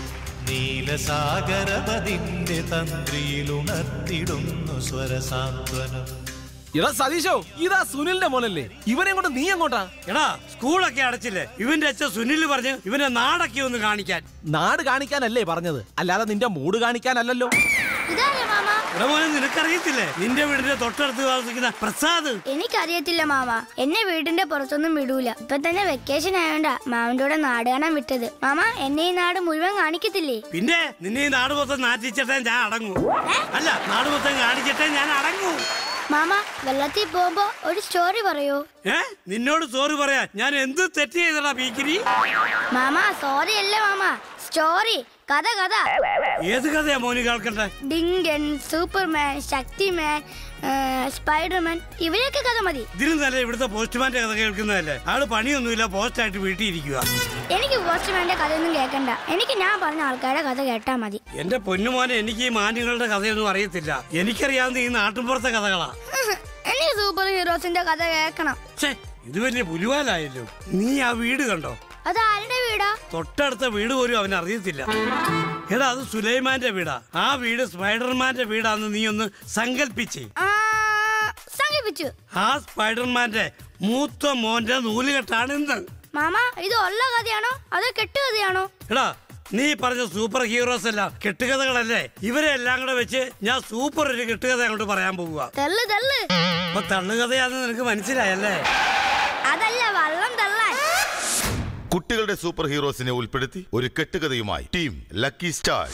നീലസാഗരപതിന്റെ തന്ത്രിയിലുണർത്തിടുന്നു സ്വരസാന്ത്വനം എടാ സതീശോ ഇതാ സുനിലിന്റെ മോനല്ലേ ഇവനെ കൊണ്ട് നീ എങ്ങോട്ടാ എടാ സ്കൂളൊക്കെ അടച്ചില്ലേ ഇവന്റെ അച്ഛൻ സുനിൽ പറഞ്ഞ് ഇവനെ നാടൊക്കെ ഒന്ന് കാണിക്കാൻ നാട് കാണിക്കാനല്ലേ പറഞ്ഞത് അല്ലാതെ നിന്റെ മൂഡ് കാണിക്കാനല്ലല്ലോ എടാ മോനെ നിനക്കറിയത്തില്ലേ നിന്റെ വീടിന്റെ തൊട്ടടുത്ത് താമസിക്കുന്ന പ്രസാദ് എനിക്കറിയത്തില്ല മാമ എന്നെ വീടിന്റെ പുറത്തൊന്നും വിടൂല ഇപ്പൊ തന്നെ വെക്കേഷൻ ആയോണ്ടാ മാമന്റെ കൂടെ നാട് കാണാൻ വിട്ടത് മാമ എന്നെ ഈ നാട് മുഴുവൻ കാണിക്കത്തില്ലേ പിന്നെ നിന്നെ ഈ നാട് മൊത്തം നാറ്റിച്ചിട്ടേ ഞാൻ അടങ്ങൂ അല്ല നാട് മൊത്തം കാണിച്ചിട്ടേ ഞാൻ അടങ്ങൂ മാമ വെള്ളത്തിൽ പോകുമ്പോ ഒരു സ്റ്റോറി പറയോ ഏ നിന്നോട് സോറി പറയാ ഞാൻ എന്ത് തെറ്റ് ചെയ്തടാ പീക്കിരി മാമ സോറി അല്ല മാമ സ്റ്റോറി കഥ കഥ ഏത് കഥയാ മോന് കേൾക്കണ്ടേ ഡിങ്കൻ സൂപ്പർമാൻ ശക്തിമാൻ ആ, സ്പൈഡർമാൻ ഇവരെയൊക്കെ കഥ മതി ഇതിനും നല്ല ഇവിടുത്തെ പോസ്റ്റ്മാന്റെ കഥ കേൾക്കുന്നതല്ലേ ആള് പണിയൊന്നുമില്ല പോസ്റ്റായിട്ട് വീട്ടിൽ ഇരിക്കുക എനിക്ക് പോസ്റ്റ്മാന്റെ കഥയൊന്നും കേൾക്കണ്ട എനിക്ക് ഞാൻ പറഞ്ഞ ആൾക്കാരുടെ കഥ കേട്ടാ മതി എന്റെ പൊന്നുമോനെ എനിക്ക് ഈ മാന്യങ്ങളുടെ കഥയൊന്നും അറിയത്തില്ല എനിക്കറിയാവുന്ന ഈ നാട്ടിൻപുറത്തെ കഥകളാ എനിക്ക് സൂപ്പർ ഹീറോസിന്റെ കഥ കേൾക്കണം ഛേ ഇത് വലിയ പുലിവാലായല്ലോ നീ ആ വീട് കണ്ടോ അത് ആരുടെ വീടാ തൊട്ടടുത്ത വീട് പോലും അവൻ അറിയത്തില്ല എടാ അത് സുലൈമാന്റെ വീടാ ആ വീട് സ്പൈഡർമാന്റെ വീടാന്ന് നീ ഒന്ന് സങ്കല്പിച്ചേ ആ, സങ്കല്പിച്ചു ആ സ്പൈഡർമാന്റെ മൂത്ത മോന്റെ നൂലുകെട്ടാണ് ഇന്ന് മാമ ഇത് ഉള്ള കഥയാണോ അതോ കെട്ടുകഥയാണോ എടാ നീ പറഞ്ഞ സൂപ്പർ ഹീറോസ് എല്ലാം കെട്ടുകഥകളല്ലേ ഇവരെ എല്ലാം കൂടെ വെച്ച് ഞാൻ സൂപ്പർ ഒരു കെട്ടുകഥ അങ്ങോട്ട് പറയാൻ പോകുക തെള്ളു തെള്ളു അപ്പൊ തള്ളുകഥയാന്ന് നിനക്ക് മനസ്സിലായല്ലേ അതല്ല വള്ളം തള്ളാൻ കുട്ടികളുടെ സൂപ്പർ ഹീറോസിനെ ഉൾപ്പെടുത്തി ഒരു കെട്ടുകഥയുമായി ടീം ലക്കി സ്റ്റാർ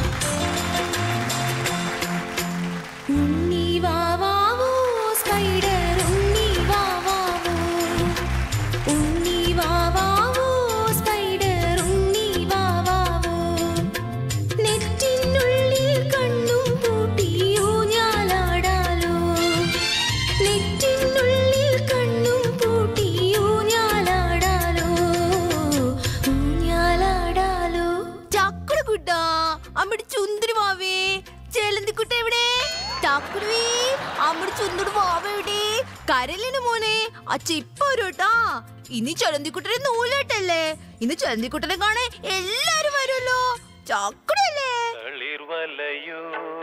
ഉണ്ണി വാവാവോ സ്പൈഡർ ഉണ്ണി വാവാവോ ഉണ്ണി വാവാവോ സ്പൈഡർ ഉണ്ണി വാവാവോ നെറ്റിനുള്ളിൽ കണ്ണും പൂട്ടി ഊഞ്ഞാലാടാലോ നെറ്റിനുള്ളിൽ കണ്ണും പൂട്ടി ഊഞ്ഞാലാടാലോ ഊഞ്ഞാലാടാലോ ചക്കുട കുട്ടാ അമ്മടി ചുന്ദരി വാവേ ചേലന്തിക്കുട്ട എവിടെ ചക്കുരുവേ അമ്മടി ചുന്ദരി വാവ എവിടെ കരലിന് മോനെ അച്ഛ ഇപ്പൊ വരും കേട്ടാ ഇനി ചലന്തിക്കുട്ടനെ നൂലേട്ടല്ലേ ഇന്ന് ചലന്തിക്കുട്ടനെ കാണാൻ എല്ലാരും വരുമല്ലോ ചക്കുടല്ലേ തളിർവലയോ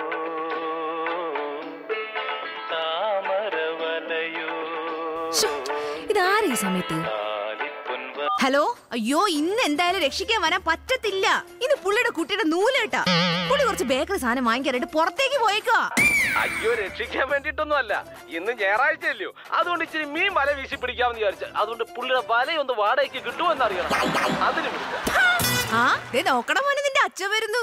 താമരവലയോ ഇതാരാ ഈ സമയത്ത് ഹലോ അയ്യോ ഇന്ന് എന്തായാലും രക്ഷിക്കാൻ വരാൻ പറ്റത്തില്ല ഇന്ന് പുള്ളിയുടെ കുട്ടിയുടെ നൂലേട്ടാ പുള്ളി കുറച്ച് ബേക്കറി സാധനം വാങ്ങിക്കാനായിട്ട് പുറത്തേക്ക് പോയേക്കാ അയ്യോ രക്ഷിക്കാൻ വേണ്ടിട്ടൊന്നും അല്ല ഇന്ന് ഞായറാഴ്ച അല്ലയോ അതുകൊണ്ട് ഇച്ചിരി മീൻ വല വീശി പിടിക്കാമെന്ന് വിചാരിച്ചു അതുകൊണ്ട് പുള്ളിയുടെ വലയൊന്ന് വാടകയ്ക്ക് കിട്ടുമെന്ന് അറിയണം അതിന് വിളിച്ച ആ ദേ നോക്കണം മോനെ നിന്റെ അച്ഛൻ വരുന്നു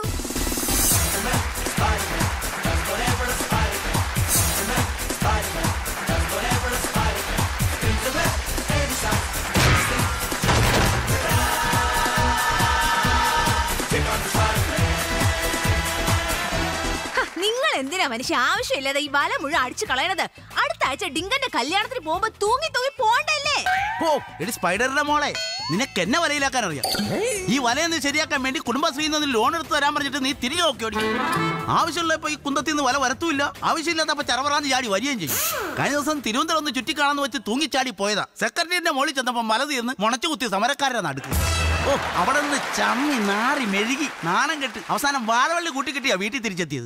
ഹ, നിങ്ങൾ എന്തിനാ മനുഷ്യ ആവശ്യമില്ലാതെ ഈ വല മുഴുവൻ അടിച്ചു കളയണത് അടുത്ത ആഴ്ച ഡിങ്കന്റെ കല്യാണത്തിന് പോകുമ്പോ തൂങ്ങി തൂങ്ങി പോണ്ടല്ലേ ഓ എടി സ്പൈഡറിന്റെ മോളെ നിനക്ക് എന്നെ വലയിലാക്കാൻ അറിയാം ഈ വലയൊന്ന് ശരിയാക്കാൻ വേണ്ടി കുടുംബശ്രീയിൽ നിന്ന് ലോൺ എടുത്ത് തരാൻ പറഞ്ഞിട്ട് നീ തിരികെ നോക്കിയോടി ആവശ്യമുള്ളപ്പോ ഈ കുന്തത്തിൽ നിന്ന് വല വരത്തുമില്ല ആവശ്യമില്ലാത്തപ്പോ ചറവറാന്ന് ചാടി വരികയും ചെയ്യും കഴിഞ്ഞ ദിവസം തിരുവനന്തപുരം ഒന്ന് ചുറ്റിക്കാണെന്ന് വെച്ച് തൂങ്ങിച്ചാടി പോയതാ സെക്രട്ടറിയുടെ മോളിൽ ചെന്നപ്പോ മല തീർന്ന് മുണച്ചു കുത്തി സമരക്കാരുടെ നടുക്ക് ഓ അവിടെ നിന്ന് ചമ്മി നാറി മെഴുകി നാണം കെട്ട് അവസാനം വാഴവള്ളി കൂട്ടിക്കെട്ടിയാ വീട്ടിൽ തിരിച്ചെത്തിയത്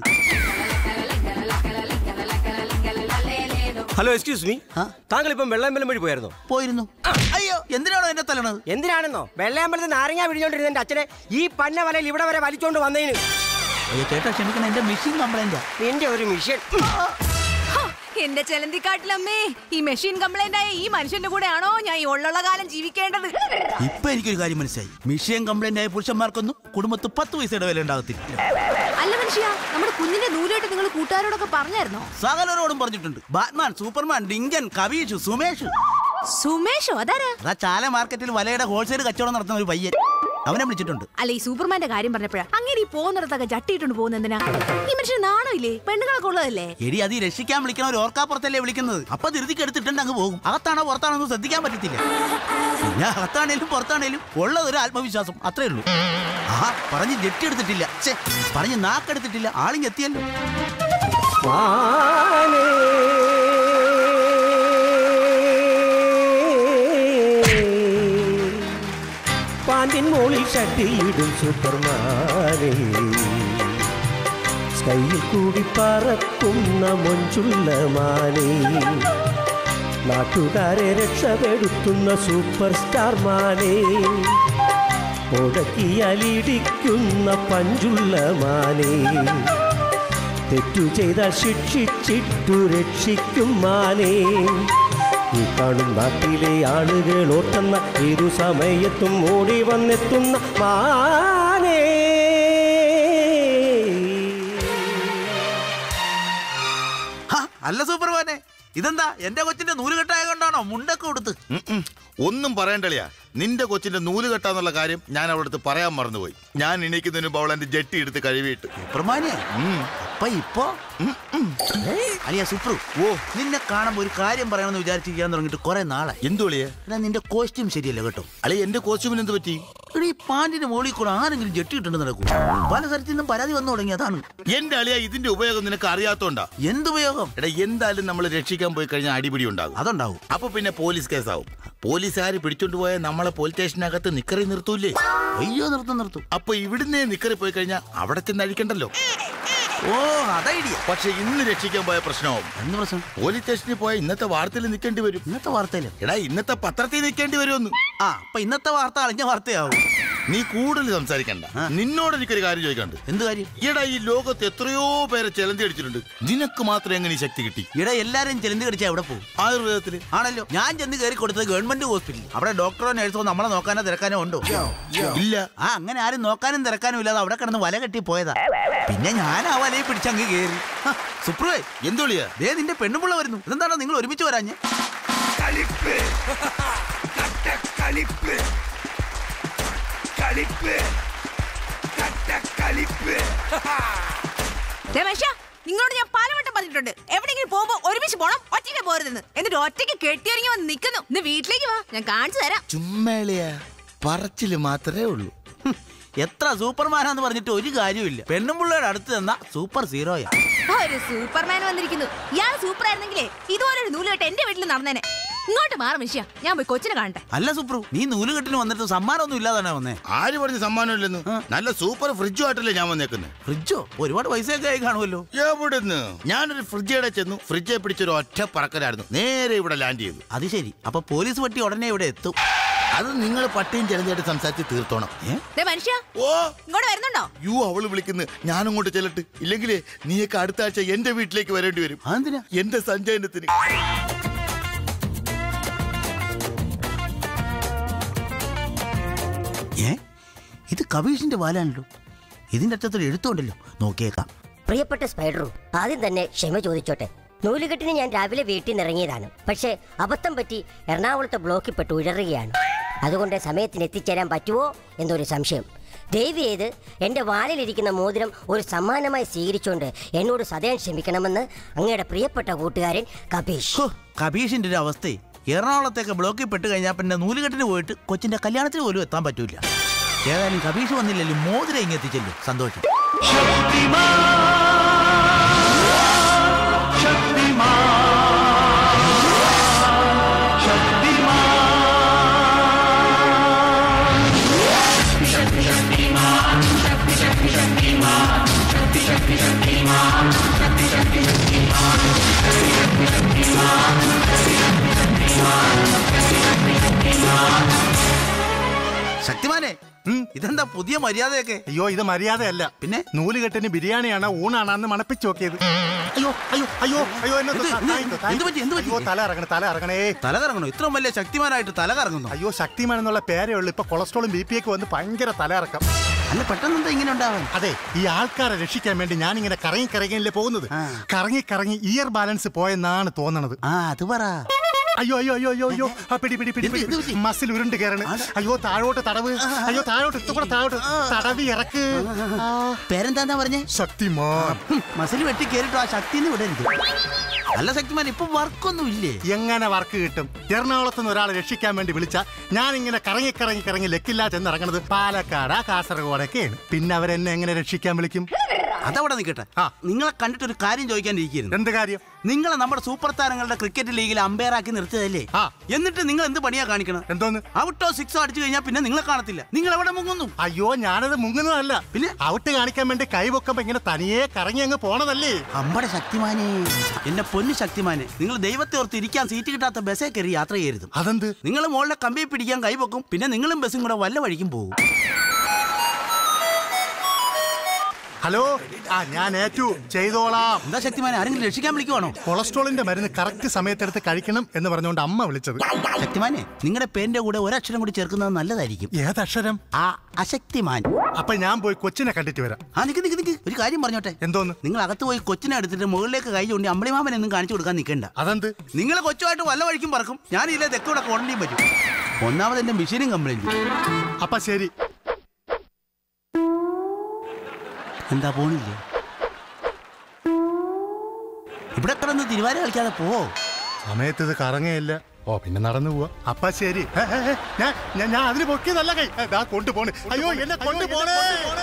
ഹലോ എക്സ്ക്യൂസ് മീ താങ്കൾ ഇപ്പം വെള്ളയമ്പലം വഴി പോയായിരുന്നോ പോയിരുന്നു അയ്യോ എന്തിനാണോ എന്നെ തല്ലണത് എന്തിനാണെന്നോ വെള്ളയമ്പലത്തിൽ നാരങ്ങ പിടിച്ചോണ്ടിരുന്ന എന്റെ അച്ഛനെ ഈ പന്ന വലയിൽ ഇവിടെ വരെ വലിച്ചോണ്ട് വന്നതിന് അയ്യോ ചേട്ടാ ക്ഷമിക്കണം എന്റെ മെഷീൻ കംപ്ലൈന്റാ നിന്റെ ഒരു മിഷൻ എന്റെ ചെലന്തിക്കാട്ടിലമ്മേ ഈ മെഷീൻ കംപ്ലൈന്റ് ആയ ഈ മനുഷ്യന്റെ കൂടെയാണോ ഞാൻ ഈ ഉള്ള കാലം ജീവിക്കേണ്ടത് ഇപ്പൊ എനിക്കൊരു കാര്യം മനസ്സിലായി മിഷ്യൻ കംപ്ലൈന്റ് ആയ പുരുഷന്മാർക്കൊന്നും കുടുംബത്ത് പത്ത് പൈസയുടെ വില ഉണ്ടാകത്തില്ല അല്ല മനുഷ്യ നമ്മുടെ കുഞ്ഞിന്റെ നൂലായിട്ട് നിങ്ങൾ കൂട്ടുകാരോടൊക്കെ പറഞ്ഞായിരുന്നോ സകലരോടും പറഞ്ഞിട്ടുണ്ട് ബാറ്റ്മാൻ സൂപ്പർമാൻ ഡിങ്കൻ കവീഷ് സുമേഷ് സുമേഷോ അതാരാ അതാ ചാല മാർക്കറ്റിൽ വലയുടെ ഹോൾസെയിൽ കച്ചവടം നടത്തുന്ന ഒരു പയ്യൻ അവനെ വിളിച്ചിട്ടുണ്ട് അല്ല ഈ സൂപ്പർമാന്റെ കാര്യം പറഞ്ഞപ്പോഴാ അങ്ങനെ ഈ പോകുന്നിടത്തൊക്കെ ചട്ടിയിട്ടുണ്ട് പോകുന്ന എന്തിനാ ഈ മനുഷ്യൻ നാണോ ഇല്ലേ പെണ്ണുങ്ങളൊക്കെ ഉള്ളതല്ലേ എടി അത് ഈ രക്ഷിക്കാൻ വിളിക്കണ ഒരു ഓർക്കാപ്പുറത്തല്ലേ വിളിക്കുന്നത് അപ്പൊ ധൃതിക്ക് എടുത്തിട്ടുണ്ട് അങ്ങ് പോകും അകത്താണോ പുറത്താണോ എന്ന് ശ്രദ്ധിക്കാൻ പറ്റത്തില്ല പിന്നെ അകത്താണേലും പുറത്താണേലും ഉള്ളത് ഒരു ആത്മവിശ്വാസം അത്രേ ഉള്ളൂ ആ പറഞ്ഞ് ജെട്ടി എടുത്തിട്ടില്ല ഛെ, പറഞ്ഞ് നാക്കെടുത്തിട്ടില്ല ആളിങ് എത്തിയല്ലോ പാൻറിൻ മോളിൽ ഷട്ടിയിടും സൂപ്പർമാനെ സ്കൈയിൽ കൂടി പറക്കുന്ന മൊഞ്ചുള്ള മാനെ നാട്ടുകാരെ രക്ഷപ്പെടുത്തുന്ന സൂപ്പർ സ്റ്റാർ മാനെ മുടക്കിയാലിടിക്കുന്ന പഞ്ചുള്ള മാനെ തെറ്റു ചെയ്താൽ ശിക്ഷിച്ചിട്ടു രക്ഷിക്കും മാനേ ഈ കാണും നാട്ടിലെ ആളുകൾ ഓട്ടുന്ന ഏതു സമയത്തും ഓടി വന്നെത്തുന്ന മാനേ ഹ, അല്ല സൂപ്പർമാനെ ഇതെന്താ എന്റെ കൊച്ചിന്റെ നൂലുകെട്ടായ കൊണ്ടാണോ മുണ്ടൊക്കെ കൊടുത്ത് ഉം ഉം. ഒന്നും പറയണ്ടളിയാ നിന്റെ കൊച്ചിന്റെ നൂല് കെട്ടാന്നുള്ള കാര്യം ഞാൻ അവളടുത്ത് പറയാൻ മറന്നുപോയി ഞാൻ എണീക്കുന്നതിന് മുമ്പ് അവൾ എന്റെ ജെട്ടി എടുത്ത് കഴുകിയിട്ട് സുബ്രഹ്മണ്യ അപ്പൊ ഇപ്പൊ അലിയ സുപ്രു ഓ നിന്നെ കാണുമ്പോ ഒരു കാര്യം പറയണമെന്ന് വിചാരിച്ചിരിക്കാൻ തുടങ്ങിയിട്ട് കുറെ നാളായി എന്തുളിയെ എടാ നിന്റെ കോസ്റ്റ്യൂം ശരിയല്ല കേട്ടോ അല്ലെ എന്റെ കോസ്റ്റ്യൂമിന് എന്ത് പറ്റി എടാ ഈ പാന്റിന്റെ മുകളിൽ കൂടെ ആരെങ്കിലും ജെട്ടിയിട്ടുണ്ട് നടക്കൂ പല സ്ഥലത്തു നിന്നും പരാതി വന്നു തുടങ്ങി അതാണ് എന്റെ അളിയ ഇതിന്റെ ഉപയോഗം നിനക്ക് അറിയാത്തോണ്ടാ എന്തുപയോഗം എടാ എന്തായാലും നമ്മൾ രക്ഷിക്കാൻ പോയി കഴിഞ്ഞാൽ അടിപിടി ഉണ്ടാകും അതുണ്ടാവും അപ്പൊ പിന്നെ പോലീസ് കേസാവും പോലീസുകാർ പിടിച്ചോണ്ട് പോയാൽ നമ്മളെ പോലീസ് സ്റ്റേഷനകത്ത് നിക്കറി നിർത്തൂലേ അയ്യോ നിർത്തും നിർത്തും അപ്പൊ ഇവിടുന്ന് നിക്കറി പോയി കഴിഞ്ഞാൽ അവിടെ ചെന്ന് അഴിക്കണ്ടല്ലോ ഓ അതൈഡിയ പക്ഷെ ഇന്ന് രക്ഷിക്കാൻ പോയ പ്രശ്നമാവും എന്ത് പ്രശ്നം പോലീസ് സ്റ്റേഷനിൽ പോയ ഇന്നത്തെ വാർത്തയിൽ നിൽക്കേണ്ടി വരും ഇന്നത്തെ വാർത്തയില് എടാ ഇന്നത്തെ പത്രത്തിൽ നിൽക്കേണ്ടി വരുമെന്ന് ആ അപ്പൊ ഇന്നത്തെ വാർത്ത അളിഞ്ഞ വാർത്തയാവും നീ കൂടുതൽ സംസാരിക്കണ്ട നിന്നോട് എനിക്കൊരു കാര്യം ചോദിക്കാണ്ട് എന്ത് കാര്യം എടാ ഈ ലോകത്ത് എത്രയോ പേരെ ചെലന്തി അടിച്ചിട്ടുണ്ട് നിനക്ക് മാത്രം എങ്ങനെ ഈ ശക്തി കിട്ടി ഇവിടെ എല്ലാരും ചെലന്തി കടിച്ചാ എവിടെ പോകും ആയുർവേദത്തില് ആണല്ലോ ഞാൻ ചെന്ന് കയറി കൊടുത്തത് ഗവൺമെന്റ് ഹോസ്പിറ്റലിൽ അവിടെ ഡോക്ടറോ നഴ്സോ നമ്മളെ നോക്കാനോ തിരക്കാനോ ഉണ്ടോ ഇല്ല ആ അങ്ങനെ ആരും നോക്കാനും തിരക്കാനും ഇല്ലാതെ അവിടെ കിടന്ന് വല കെട്ടി പോയതാ പിന്നെ ഞാൻ ആ വലയിൽ പിടിച്ചങ്ങ് കയറി ഹ, സുപ്രുവേ എന്തുളിയാ ദേ നിന്റെ പെണ്ണുപിള്ള വരുന്നു ഇതെന്താണോ നിങ്ങൾ ഒരുമിച്ച് വരാഞ്ഞ് ദേ മനുഷ്യ, നിങ്ങളോട് ഞാൻ പലവട്ടം പറഞ്ഞിട്ടുണ്ട് എവിടെയെങ്കിലും പോകുമ്പോ ഒരുമിച്ച് പോണം ഒറ്റയ്ക്ക് പോരുതെന്ന് എന്നിട്ട് ഒറ്റയ്ക്ക് കെട്ടിയൊരുങ്ങി വന്ന് നിൽക്കുന്നു ഇന്ന് വീട്ടിലേക്ക് വാ ഞാൻ കാണിച്ചു തരാം ചുമ്മേളിയാ പറച്ചില് മാത്രമേ ഉള്ളൂ ഹും, എത്ര സൂപ്പർമാനാന്ന് പറഞ്ഞിട്ട് ഒരു കാര്യമില്ല പെണ്ണുമ്പിള്ളയുടെ അടുത്ത് നിന്ന സൂപ്പർ സീറോയാ ഒരു സൂപ്പർമാൻ വന്നിരിക്കുന്നു ഇയാൾ സൂപ്പർ ആയിരുന്നെങ്കിലേ ഇതുപോലെ ഒരു നൂലുകെട്ട് എന്റെ വീട്ടിൽ നടന്നേനെ ഇങ്ങോട്ട് മാറും മനുഷ്യ ഞാൻ പോയി കൊച്ചിനെ കാണട്ടെ അല്ല സുപ്രു നീ നൂലുകെട്ടിന് വന്നിട്ട് സമ്മാനമൊന്നും ഇല്ലാതാണ് വന്നേ ആര് പറഞ്ഞ സമ്മാനമില്ലെന്ന് നല്ല സൂപ്പർ ഫ്രിഡ്ജുമായിട്ടല്ലേ ഞാൻ വന്നേക്കുന്നത് ഫ്രിഡ്ജോ ഒരുപാട് പൈസയൊക്കെ ആയി കാണുമല്ലോ എവിടുന്ന് ഞാനൊരു ഫ്രിഡ്ജയുടെ ചെന്നു ഫ്രിഡ്ജെ പിടിച്ചൊരു ഒറ്റ പറക്കലായിരുന്നു നേരെ ഇവിടെ ലാൻഡ് ചെയ്തു അത് ശരി അപ്പൊ പോലീസ് പട്ടി ഉടനെ ഇവിടെ എത്തും അത് നിങ്ങൾ പട്ടിയും ചെലന്തിയായിട്ട് സംസാരിച്ച് തീർത്തോണം ദേ മനുഷ്യ ഓ ഇങ്ങോട്ട് വരുന്നുണ്ടോ യു അവള് വിളിക്കുന്നു ഞാനങ്ങോട്ട് ചെല്ലട്ട് ഇല്ലെങ്കിലേ നീയൊക്കെ അടുത്ത ആഴ്ച എന്റെ വീട്ടിലേക്ക് വരേണ്ടി വരും അതെന്തിനാ എന്റെ സഞ്ചയനത്തിന് ഏ ഇത് കബീഷിന്റെ വാലാണല്ലോ ഇതിന്റെ അറ്റത്തൊരു എഴുത്തുണ്ടല്ലോ നോക്കിയേക്കാം പ്രിയപ്പെട്ട സ്പൈഡറു ആദ്യം തന്നെ ക്ഷമ ചോദിച്ചോട്ടെ നൂലുകെട്ടിന് ഞാൻ രാവിലെ വീട്ടിൽ നിന്ന് ഇറങ്ങിയതാണ് പക്ഷേ അബദ്ധം പറ്റി എറണാകുളത്തെ ബ്ലോക്കിൽ പെട്ട് ഉഴറുകയാണ് അതുകൊണ്ട് സമയത്തിന് എത്തിച്ചേരാൻ പറ്റുമോ എന്നൊരു സംശയം ദയവ് ചെയ്ത് എൻ്റെ വാലിലിരിക്കുന്ന മോതിരം ഒരു സമ്മാനമായി സ്വീകരിച്ചുകൊണ്ട് എന്നോട് സദയം ക്ഷമിക്കണമെന്ന് അങ്ങയുടെ പ്രിയപ്പെട്ട കൂട്ടുകാരൻ കപീഷ് ഹോ, കബീഷിന്റെ ഒരു അവസ്ഥ എറണാകുളത്തേക്ക് ബ്ലോക്കിൽ പെട്ട് കഴിഞ്ഞാൽ പിന്നെ നൂലുകെട്ടിന് പോയിട്ട് കൊച്ചിന്റെ കല്യാണത്തിന് പോലും എത്താൻ പറ്റൂല ഏതായാലും കബീഷ് വന്നില്ലല്ലോ മോതിരം ഇങ്ങ് എത്തിച്ചല്ലോ സന്തോഷം ശക്തിമാനെ ഇതെന്താ പുതിയ മര്യാദയൊക്കെ അയ്യോ ഇത് മര്യാദയല്ല പിന്നെ നൂലുകെട്ടിന് ബിരിയാണിയാണോ ഊണാണെന്ന് മണപ്പിച്ച് നോക്കിയത് അയ്യോ അയ്യോ അയ്യോ അയ്യോ എന്നെ എന്ത്, ത- എന്ത്, താഴ്ത്തു, താഴ്ത്തു. എന്ത് പറ്റി, എന്ത് പറ്റി? അയ്യോ തല ഇറങ്ങണേ തല ഇറങ്ങണേ തല കറങ്ങണോ ഇത്രയും വലിയ ശക്തിമാനായിട്ട് തല കറങ്ങുന്നു അയ്യോ ശക്തിമാൻ എന്നുള്ള പേരേ ഉള്ളൂ ഇപ്പൊ കൊളസ്ട്രോളും ബി പി ഒക്കെ വന്ന് ഭയങ്കര തല ഇറക്കം അല്ല പെട്ടെന്ന് എന്താ ഇങ്ങനെ ഉണ്ടാവാൻ അതെ ഈ ആൾക്കാരെ രക്ഷിക്കാൻ വേണ്ടി ഞാൻ ഇങ്ങനെ കറങ്ങി കറങ്ങിയല്ലേ പോകുന്നത് കറങ്ങി കറങ്ങി ഇയർ ബാലൻസ് പോയെന്നാണ് തോന്നണത് ആ അത് പറ അയ്യോ അയ്യോ അയ്യോ അയ്യോ അയ്യോ ആ പിടി പിടി പിടി പിടി മസിൽ ഉരുണ്ട് കയറണ് അയ്യോ താഴോട്ട് തടവ് അയ്യോ താഴോട്ട് ഇത്തുകൂടെ താഴോട്ട് തടവി ഇറക്ക് പേരെന്താ പറഞ്ഞേ ശക്തിമാൻ മസിൽ വെട്ടി കേറിട്ടോ ആ ശക്തിന്ന് വിടരുത് അല്ല ശക്തിമാൻ ഇപ്പൊ വർക്കൊന്നും ഇല്ലേ എങ്ങനെ വർക്ക് കിട്ടും എറണാകുളത്ത് നിന്ന് ഒരാളെ രക്ഷിക്കാൻ വേണ്ടി വിളിച്ച ഞാൻ ഇങ്ങനെ കറങ്ങി കറങ്ങി കറങ്ങി ലക്കില്ല ചെന്നിറങ്ങണത് പാലക്കാടാ കാസർഗോഡൊക്കെയാണ് പിന്നെ അവരെന്നെ എങ്ങനെ രക്ഷിക്കാൻ വിളിക്കും അതവിടെ നിൽക്കട്ടെ നിങ്ങളെ കണ്ടിട്ട് ഒരു കാര്യം ചോദിക്കാനിരിക്കുന്നു എന്ത് കാര്യം നിങ്ങളെ നമ്മുടെ സൂപ്പർ താരങ്ങളുടെ ക്രിക്കറ്റ് ലീഗിൽ അമ്പയർ ആക്കി നിർത്തിയതല്ലേ എന്നിട്ട് നിങ്ങൾ എന്ത് പണിയാ കാണിക്കണം എന്തോന്ന് ഔട്ടോ സിക്സോ അടിച്ചു കഴിഞ്ഞാൽ പിന്നെ നിങ്ങളെ കാണത്തില്ല നിങ്ങൾ എവിടെ മുങ്ങുന്നു അയ്യോ ഞാനത് മുങ്ങുന്നതല്ല പിന്നെ ഔട്ട് കാണിക്കാൻ വേണ്ടി കൈ പൊക്കുമ്പോ ഇങ്ങനെ തനിയെ കറങ്ങി അങ്ങ് പോണതല്ലേ അമ്പടെ ശക്തിമാനെ എന്റെ പൊന്നു ശക്തിമാനെ നിങ്ങൾ ദൈവത്തെ ഓർത്ത് ഇരിക്കാൻ സീറ്റ് കിട്ടാത്ത ബസ്സേ കയറി യാത്ര ചെയ്യരുത് അതെന്ത് നിങ്ങൾ മുകളിലെ കമ്പിയെ പിടിക്കാൻ കൈവെക്കും പിന്നെ നിങ്ങളും ബസ്സും കൂടെ വല്ല വഴിക്കും പോകും ഹലോ ആ ഞാൻ ഏറ്റു ചെയ്തോളാം എന്താ ശക്തിമാനെ ആരെങ്കിലും രക്ഷിക്കാൻ വിളിക്കുവാണോ കൊളസ്ട്രോളിന്റെ മരുന്ന് കറക്റ്റ് സമയത്തെടുത്ത് കഴിക്കണം എന്ന് പറഞ്ഞുകൊണ്ട് അമ്മ വിളിച്ചത് ശക്തിമാനെ നിങ്ങളുടെ പേരിന്റെ കൂടെ ഒരക്ഷരം കൂടി ചേർക്കുന്നത് നല്ലതായിരിക്കും ഏതക്ഷരം ആ അശക്തിമാൻ അപ്പൊ ഞാൻ പോയി കൊച്ചിനെ കണ്ടിട്ട് വരാം ആ നിക്ക് നിക്ക് നിക്ക് ഒരു കാര്യം പറഞ്ഞോട്ടെ എന്തോന്ന് നിങ്ങൾ അകത്ത് പോയി കൊച്ചിനെ എടുത്തിട്ട് മുകളിലേക്ക് കൈ ചൂണ്ടി അമ്പിളിമാമനൊന്നും കാണിച്ചു കൊടുക്കാൻ നിൽക്കണ്ട അതെന്ത് നിങ്ങൾ കൊച്ചുമായിട്ട് വല്ല വഴിക്കും പറക്കും ഞാൻ ഇല്ല തെക്കൂടെ കോടണ്ടിയും പറ്റും ഒന്നാമത് എന്റെ മെഷീനും കംപ്ലൈന്റ് അപ്പൊ ശരി എന്താ പോണില്ലേ ഇവിടെ കിടന്ന് തിരുവാര കളിക്കാതെ പോ സമയത്ത് ഇത് കറങ്ങയില്ല ഓ പിന്നെ നടന്നു പോവാ അപ്പ ശരി ഏ, ഏ, ഏ, ഞാൻ ഞാൻ- ഞാൻ അതിന് പൊക്കിയതല്ല കൈ ഏ, ദാ കൊണ്ടുപോണ് അയ്യോ എന്നെ കൊണ്ടുപോണേ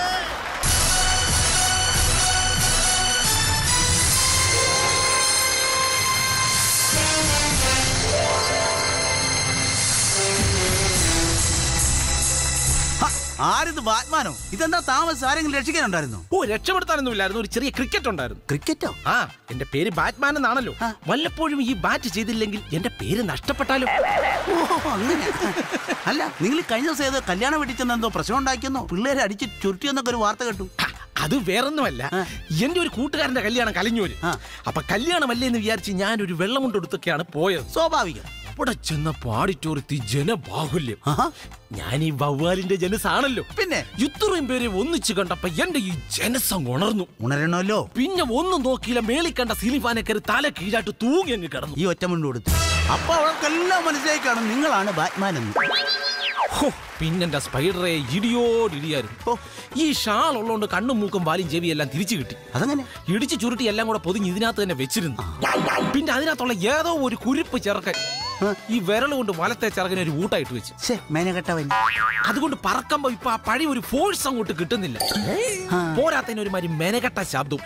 ആരിത് ബാറ്റ്മാനോ ഇതെന്താ താമസം ആരെങ്കിലും രക്ഷിക്കാനുണ്ടായിരുന്നു ഓ രക്ഷപ്പെടുത്താനൊന്നുമില്ലായിരുന്നു ഒരു ചെറിയ ക്രിക്കറ്റ് ഉണ്ടായിരുന്നു ക്രിക്കറ്റോ ആ എന്റെ പേര് ബാറ്റ്മാൻ എന്നാണല്ലോ വല്ലപ്പോഴും ഈ ബാറ്റ് ചെയ്തില്ലെങ്കിൽ എന്റെ പേര് നഷ്ടപ്പെട്ടാലും ഓ അങ്ങനെ അല്ല നിങ്ങൾ കഴിഞ്ഞ ദിവസം ഏതോ കല്യാണം വീട്ടിൽ ചെന്ന് എന്തോ പ്രശ്നം ഉണ്ടാക്കിയെന്നോ പിള്ളേരെ അടിച്ച് ചുരുട്ടിയെന്നൊക്കെ ഒരു വാർത്ത കേട്ടു അത് വേറൊന്നുമല്ല എന്റെ ഒരു കൂട്ടുകാരന്റെ കല്യാണം കലിഞ്ഞൂര് അപ്പൊ കല്യാണമല്ലേ എന്ന് വിചാരിച്ച് ഞാൻ ഒരു വെള്ളമുണ്ട് എടുത്തൊക്കെയാണ് പോയത് സ്വാഭാവികം അവിടെ ചെന്നപ്പോ ആഡിറ്റോറിയത്തിൽ ജനബാഹുല്യം ഞാൻ ഈ വവ്വാലിന്റെ ജനസാണല്ലോ പിന്നെ ഇത്രയും പേരെ ഒന്നിച്ചു കണ്ടപ്പോ എന്റെ ഈ ജനസം ഉണർന്നു ഉണരണമല്ലോ പിന്നെ ഒന്നും നോക്കിയില്ല മേളിൽ കണ്ട സിലിഫാനെ കയറി തല കീഴായിട്ട് തൂങ്ങി അങ്ങ് കിടന്നു ഈ ഒറ്റമുണ്ട് കൊടുത്തു അപ്പൊ അവർക്കെല്ലാം മനസ്സിലായി കാണും നിങ്ങളാണ് ബാറ്റ്മാൻ എന്ന് ഹോ, പിന്നെന്റെ സ്പൈഡറെ ഇടിയോടിടിയായിരുന്നു ഈ ഷാൾ ഉള്ളതുകൊണ്ട് കണ്ണും മൂക്കും വാലും ചെവി എല്ലാം തിരിച്ചു കിട്ടി അതങ്ങനെ ഇടിച്ചു ചുരുട്ടി എല്ലാം കൂടെ പൊതിഞ്ഞ് ഇതിനകത്ത് തന്നെ വെച്ചിരുന്നു പിന്നെ അതിനകത്തുള്ള ഏതോ ഒരു കുരിപ്പ് ചെറുക്കൻ ഈ വിരൽ കൊണ്ട് വലത്തെ ചെറുക്കനെ ഒരു ഊട്ടായിട്ട് വെച്ച് മേനകെട്ടവൻ അതുകൊണ്ട് പറക്കുമ്പോ ഇപ്പൊ ആ പഴയ ഒരു ഫോഴ്സ് അങ്ങോട്ട് കിട്ടുന്നില്ല പോരാത്തതിന് ഒരു മാതിരി മെനകെട്ട ശബ്ദം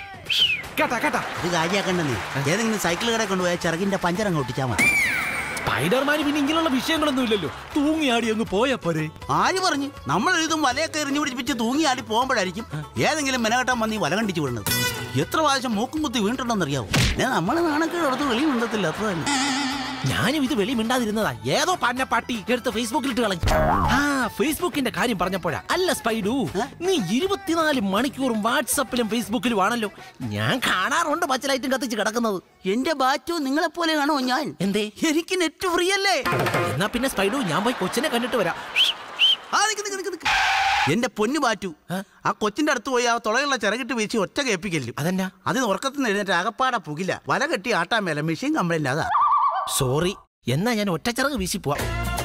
കേട്ടാ കേട്ടാ ഇത് കാര്യാക്കണ്ടെന്നേ ഏതെങ്കിലും സൈക്കിൾ കടയിൽ കൊണ്ടുപോയ ചിറകിന്റെ പഞ്ചറങ്ങ് ഒട്ടിച്ചാ മതി സ്പൈഡർമാന് പിന്നെ ഇങ്ങനെയുള്ള വിഷയങ്ങളൊന്നും ഇല്ലല്ലോ തൂങ്ങിയാടി അങ്ങ് പോയാ പോരെ ആര് പറഞ്ഞു നമ്മൾ ഇതും വലയൊക്കെ എറിഞ്ഞു പിടിപ്പിച്ച് തൂങ്ങിയാടി പോകുമ്പോഴായിരിക്കും ഏതെങ്കിലും മെനകെട്ടാൻ വന്ന് ഈ വല കണ്ടിച്ച് വീഴുന്നത് എത്ര പ്രാവശ്യം മൂക്കും കുത്തി വീണിട്ടുണ്ടെന്നറിയാവോ ഞാൻ നമ്മളെ നാണക്കേട് അടുത്ത് വെളി ഉണ്ടത്തില്ല അത്ര തന്നെ ഞാനും ഇത് വെളി മിണ്ടാതിരുന്നതാ ഏതോ പന്നപ്പാട്ടി എടുത്ത് ഫേസ്ബുക്കിൽ ഇട്ട് കളഞ്ഞു ആ ഫേസ്ബുക്കിന്റെ കാര്യം പറഞ്ഞപ്പോഴാ അല്ല സ്പൈഡു നീ ഇരുപത്തിനാല് മണിക്കൂറും വാട്സപ്പിലും ഫേസ്ബുക്കിലും ആണല്ലോ ഞാൻ കാണാറുണ്ട് പച്ചലൈറ്റും കത്തിച്ച് കിടക്കുന്നത് എന്റെ ബാറ്റു നിങ്ങളെ പോലെയാണോ ഞാൻ എന്തേ എനിക്ക് നെറ്റ് ഫ്രീ അല്ലേ എന്നാ പിന്നെ സ്പൈഡു ഞാൻ പോയി കൊച്ചിനെ കണ്ടിട്ട് വരാം ആ, നിക്ക്, നിക്ക്, നിക്ക്, നിക്ക്. എന്റെ പൊന്നു ബാറ്റു ആ കൊച്ചിന്റെ അടുത്ത് പോയി ആ തുളയുള്ള ചിറകിട്ട് വീശി ഒറ്റ കേൾപ്പിക്കല്ലോ അതെന്നാ അതിന് ഉറക്കത്തിൽ നിന്ന് എഴുന്നേറ്റ് അകപ്പാടെ പുകില്ല വല കെട്ടി ആട്ടാൻ മേല മെഷീൻ കംപ്ലൈന്റ് അതാ സോറി എന്നാ ഞാൻ ഒറ്റച്ചിറക് വീശി പോവാം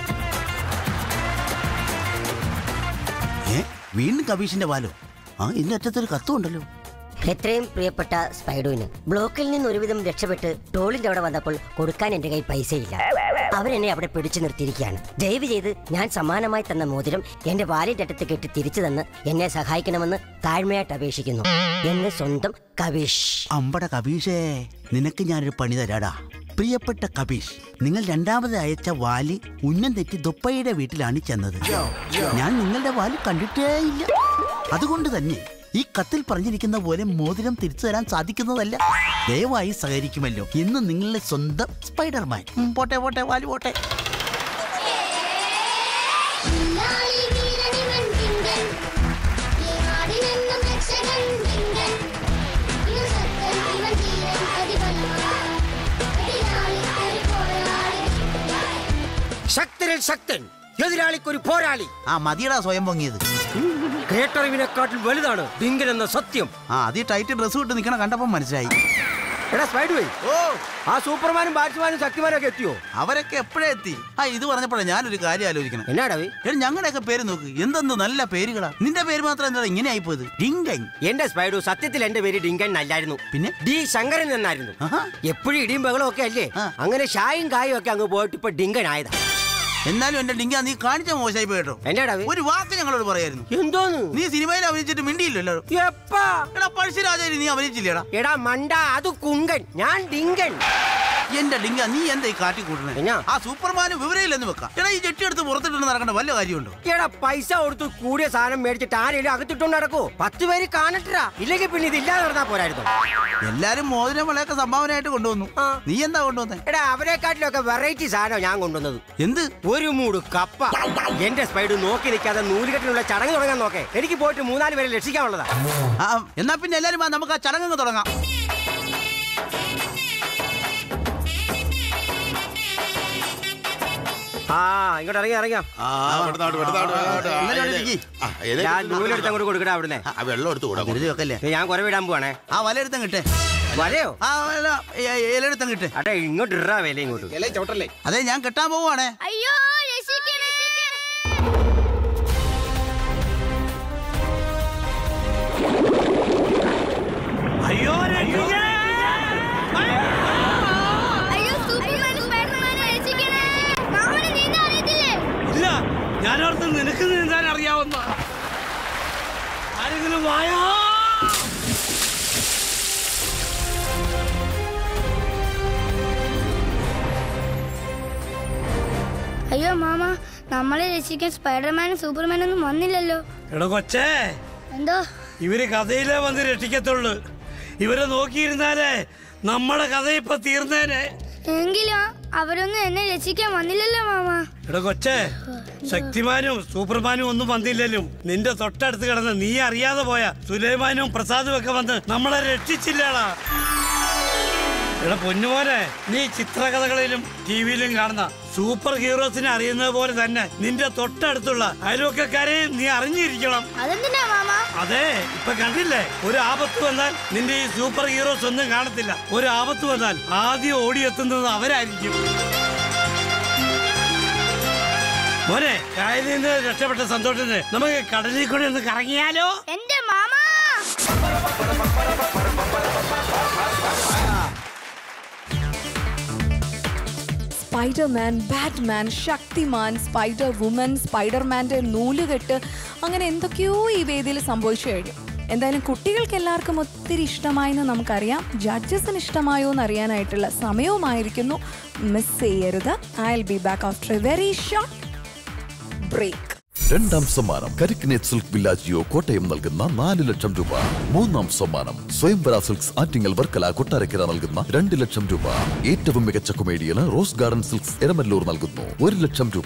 ഏ വീണ്ടും കബീഷിന്റെ വാലോ ആ ഇതിന്റെ അറ്റത്തൊരു കത്തും ഉണ്ടല്ലോ എത്രയും പ്രിയപ്പെട്ട സ്പൈഡുവിന് ബ്ലോക്കിൽ നിന്ന് ഒരുവിധം രക്ഷപ്പെട്ട് ടോളിന്റെ അവിടെ വന്നപ്പോൾ കൊടുക്കാൻ എന്റെ കയ്യിൽ പൈസയില്ല അവരെന്നെ അവിടെ പിടിച്ചു നിർത്തിയിരിക്കുകയാണ് ദയവ് ചെയ്ത് ഞാൻ സമാനമായി തന്ന മോതിരം എന്റെ വാലിന്റെ അടുത്ത് കെട്ടി തിരിച്ചു തന്ന് എന്നെ സഹായിക്കണമെന്ന് താഴ്മയായിട്ട് അപേക്ഷിക്കുന്നു എന്റെ സ്വന്തം കവീഷ് അമ്പട കബീഷേ നിനക്ക് ഞാനൊരു പണി തരാടാ പ്രിയപ്പെട്ട കബീഷ് നിങ്ങൾ രണ്ടാമത് അയച്ച വാലി ഉന്നം തെറ്റി ദുപ്പയുടെ വീട്ടിലാണ് ചെന്നത് ഞാൻ നിങ്ങളുടെ വാലി കണ്ടിട്ടേ ഇല്ല അതുകൊണ്ട് തന്നെ ഈ കത്തിൽ പറഞ്ഞിരിക്കുന്ന പോലെ മോതിരം തിരിച്ചു തരാൻ സാധിക്കുന്നതല്ല ദയവായി സഹകരിക്കുമല്ലോ ഇന്ന് നിങ്ങളുടെ സ്വന്തം സ്പൈഡർമാൻ ഉം, പോട്ടെ പോട്ടെ വാലി പോട്ടെ ലാലി വീരണി ശക്തൻ എതിരാളിക്കൊരു പോരാളി ആ മതിയടാ സ്വയം പൊങ്ങിയത് കേട്ടറിവിനെക്കാട്ടിൽ വലുതാണ് ഡിങ്കൻ എന്ന സത്യം ആ അത് ഈ ടൈറ്റ് ഡ്രസ് ഇട്ട് നിൽക്കണ കണ്ടപ്പം മനസ്സിലായി എടാ സ്പൈഡ് വേ ഓ ആ സൂപ്പർമാനും ബാറ്റ്സ്മാനും ശക്തിമാനും ഒക്കെ എത്തിയോ അവരൊക്കെ എപ്പോഴേ എത്തി ആ ഇത് പറഞ്ഞപ്പോഴേ ഞാനൊരു കാര്യം ആലോചിക്കണം എന്നാടാ ഞങ്ങളുടെയൊക്കെ പേര് നോക്ക് എന്തെന്ത് നല്ല പേരുകളാ നിന്റെ പേര് മാത്രം എന്താ ഇങ്ങനെ ആയിപ്പോയത് ഡിങ്കൻ എന്റെ സ്പൈഡു സത്യത്തിൽ എന്റെ പേര് ഡിങ്കൻ അല്ലായിരുന്നു പിന്നെ ഡി ശങ്കരൻ എന്നായിരുന്നു എപ്പോഴും ഇടിയും ബഹളം ഒക്കെ അല്ലേ അങ്ങനെ ഷായും കായും ഒക്കെ അങ്ങ് പോയിട്ട് ഇപ്പൊ ഡിങ്കൻ ആയതാ എന്നാലും എന്റെ ഡിങ്ക നീ കാണിച്ച മോശമായി പോയിട്ടോ എന്നാടാ ഒരു വാക്ക് ഞങ്ങളോട് പറയായിരുന്നു എന്തോന്ന് നീ സിനിമയിൽ അഭിനയിച്ചിട്ട് മിണ്ടിയില്ലല്ലോ എപ്പാ എടാ പഴശ്ശിരാജയിൽ നീ അഭിനയിച്ചില്ലേടാ എടാ മണ്ട അത് കുങ്കൻ ഞാൻ ഡിങ്കൻ എന്റെ ഡിങ്ക നീ എന്താ ഈ കാട്ടി കൂട്ടണേ ആ സൂപ്പർമാന് വിവരമില്ലെന്ന് വെക്കാം എടാ ഈ ജെട്ടി എടുത്ത് പുറത്തിട്ട് നടക്കേണ്ട വല്ല കാര്യമുണ്ടോ എടാ പൈസ കൊടുത്ത് കൂടിയ സാധനം മേടിച്ചിട്ട് ആരെങ്കിലും അകത്തിട്ടോണ്ട് നടക്കൂ പത്ത് പേര് കാണട്ടരാ ഇല്ലെങ്കിൽ പിന്നെ ഇതില്ലാതെ നടന്നാ പോരായിരുന്നു എല്ലാരും മോതിരം വളയൊക്കെ സംഭാവനയായിട്ട് കൊണ്ടുവന്നു നീ എന്താ കൊണ്ടുവന്നേ എടാ അവരെക്കാട്ടിലൊക്കെ വെറൈറ്റി സാധനം ഞാൻ കൊണ്ടുവന്നത് എന്ത് ഒരു മൂട് കപ്പ എന്റെ സ്പൈഡ് നോക്കി നിൽക്കാതെ നൂലുകെട്ടിനുള്ള ചടങ്ങ് തുടങ്ങാൻ നോക്കേ എനിക്ക് പോയിട്ട് മൂന്നാല് പേരെ രക്ഷിക്കാനുള്ളതാ ആ, എന്നാ പിന്നെ എല്ലാരും വാ, നമുക്ക് ആ ചടങ്ങ് തുടങ്ങാം ആ ഇങ്ങോട്ട് ഇറങ്ങി ഇറങ്ങിയാ ഞാൻ നൂലെടുത്ത് അങ്ങോട്ട് കൊടുക്കടാ അവിടുന്ന് വെള്ളം എടുത്ത് ധൃതി വെക്കല്ലേ ഞാൻ കുറെ വിടാൻ പോവാണേ ആ വല എടുത്തം കിട്ടേ വലയോ ആ വല ഇലെടുത്തം കിട്ടേ അട്ടെ ഇങ്ങോട്ട് ഇറാ വില ഇങ്ങോട്ട് ചവിട്ടല്ലേ അതെ ഞാൻ കെട്ടാൻ പോവാണേ അയ്യോ രക്ഷിക്ക്, രക്ഷിക്ക്. അയ്യോ അയ്യോ സൂപ്പർമാൻ സ്പൈഡർമാനെ രക്ഷിക്കണേ മാമന് നീന്താൻ അറിയത്തില്ലേ ഇല്ല ഞാനോർത്ത് നിനക്ക് നീന്താൻ അറിയാവുന്ന ആരെങ്കിലും വായോ അയ്യോ മാമ നമ്മളെ രക്ഷിക്കാൻ സ്പൈഡർമാനും സൂപ്പർമാനും ഒന്നും വന്നില്ലല്ലോ എടാ കൊച്ചേ എന്തോ ഇവര് കഥയിലേ വന്ന് രക്ഷിക്കത്തുള്ളു ഇവരെ നോക്കിയിരുന്നാലേ നമ്മുടെ കഥ ഇപ്പൊ തീർന്നേനെ എങ്കിലും അവരൊന്നും എന്നെ രക്ഷിക്കാൻ വന്നില്ലല്ലോ മാമ എടാ കൊച്ചേ ശക്തിമാനും സൂപ്പർമാനും ഒന്നും വന്നില്ലല്ലോ നിന്റെ തൊട്ടടുത്ത് കിടന്ന് നീ അറിയാതെ പോയ സുലൈമാനും പ്രസാദും ഒക്കെ വന്ന് നമ്മളെ രക്ഷിച്ചില്ലേടാ എടാ പൊന്നുപോലെ നീ ചിത്രകഥകളിലും ടിവിയിലും കാണുന്ന സൂപ്പർ ഹീറോസിനെ അറിയുന്നത് പോലെ തന്നെ നിന്റെ തൊട്ടടുത്തുള്ള അയൽവക്കക്കാരെ നീ അറിഞ്ഞിരിക്കണം അതെന്തിനാ മാമ അതെ ഇപ്പൊ കണ്ടില്ലേ ഒരു ആപത്ത് വന്നാൽ നിന്റെ ഈ സൂപ്പർ ഹീറോസ് ഒന്നും കാണത്തില്ല ഒരു ആപത്ത് വന്നാൽ ആദ്യം ഓടിയെത്തുന്നത് അവരായിരിക്കും മോനെ കായലിൽ നിന്ന് രക്ഷപ്പെട്ട സന്തോഷത്തിന് നമുക്ക് കടലിൽ കൂടെ ഒന്ന് കറങ്ങിയാലോ എന്റെ മാമ Spiderman Batman Shaktimaan spider woman സ്പൈഡർമാൻ്റെ നൂലുകെട്ട് അങ്ങനെ എന്തൊക്കെയോ ഈ വേദിയിൽ സംഭവിച്ചു കഴിഞ്ഞു എന്തായാലും കുട്ടികൾക്ക് എല്ലാവർക്കും ഒത്തിരി ഇഷ്ടമായെന്ന് നമുക്കറിയാം ജഡ്ജസിന് ഇഷ്ടമായോ എന്ന് അറിയാനായിട്ടുള്ള സമയവുമായിരിക്കുന്നു മിസ് ചെയ്യരുത് I will be back after a very short break രണ്ടാം സമ്മാനം കരിക്കിനേറ്റ് സിൽക്ക് വില്ലാജിയോ കോട്ടയം നൽകുന്ന നാല് ലക്ഷം രൂപ മൂന്നാം സമ്മാനം സ്വയംവര സിൽക്സ് ആറ്റിങ്ങൽ വർക്കല കൊട്ടാരക്കര നൽകുന്ന രണ്ട് ലക്ഷം രൂപ ഏറ്റവും മികച്ച കൊമേഡിയന് റോസ് ഗാർഡൻ സിൽക്സ് എരമല്ലൂർ നൽകുന്നു ഒരു ലക്ഷം രൂപ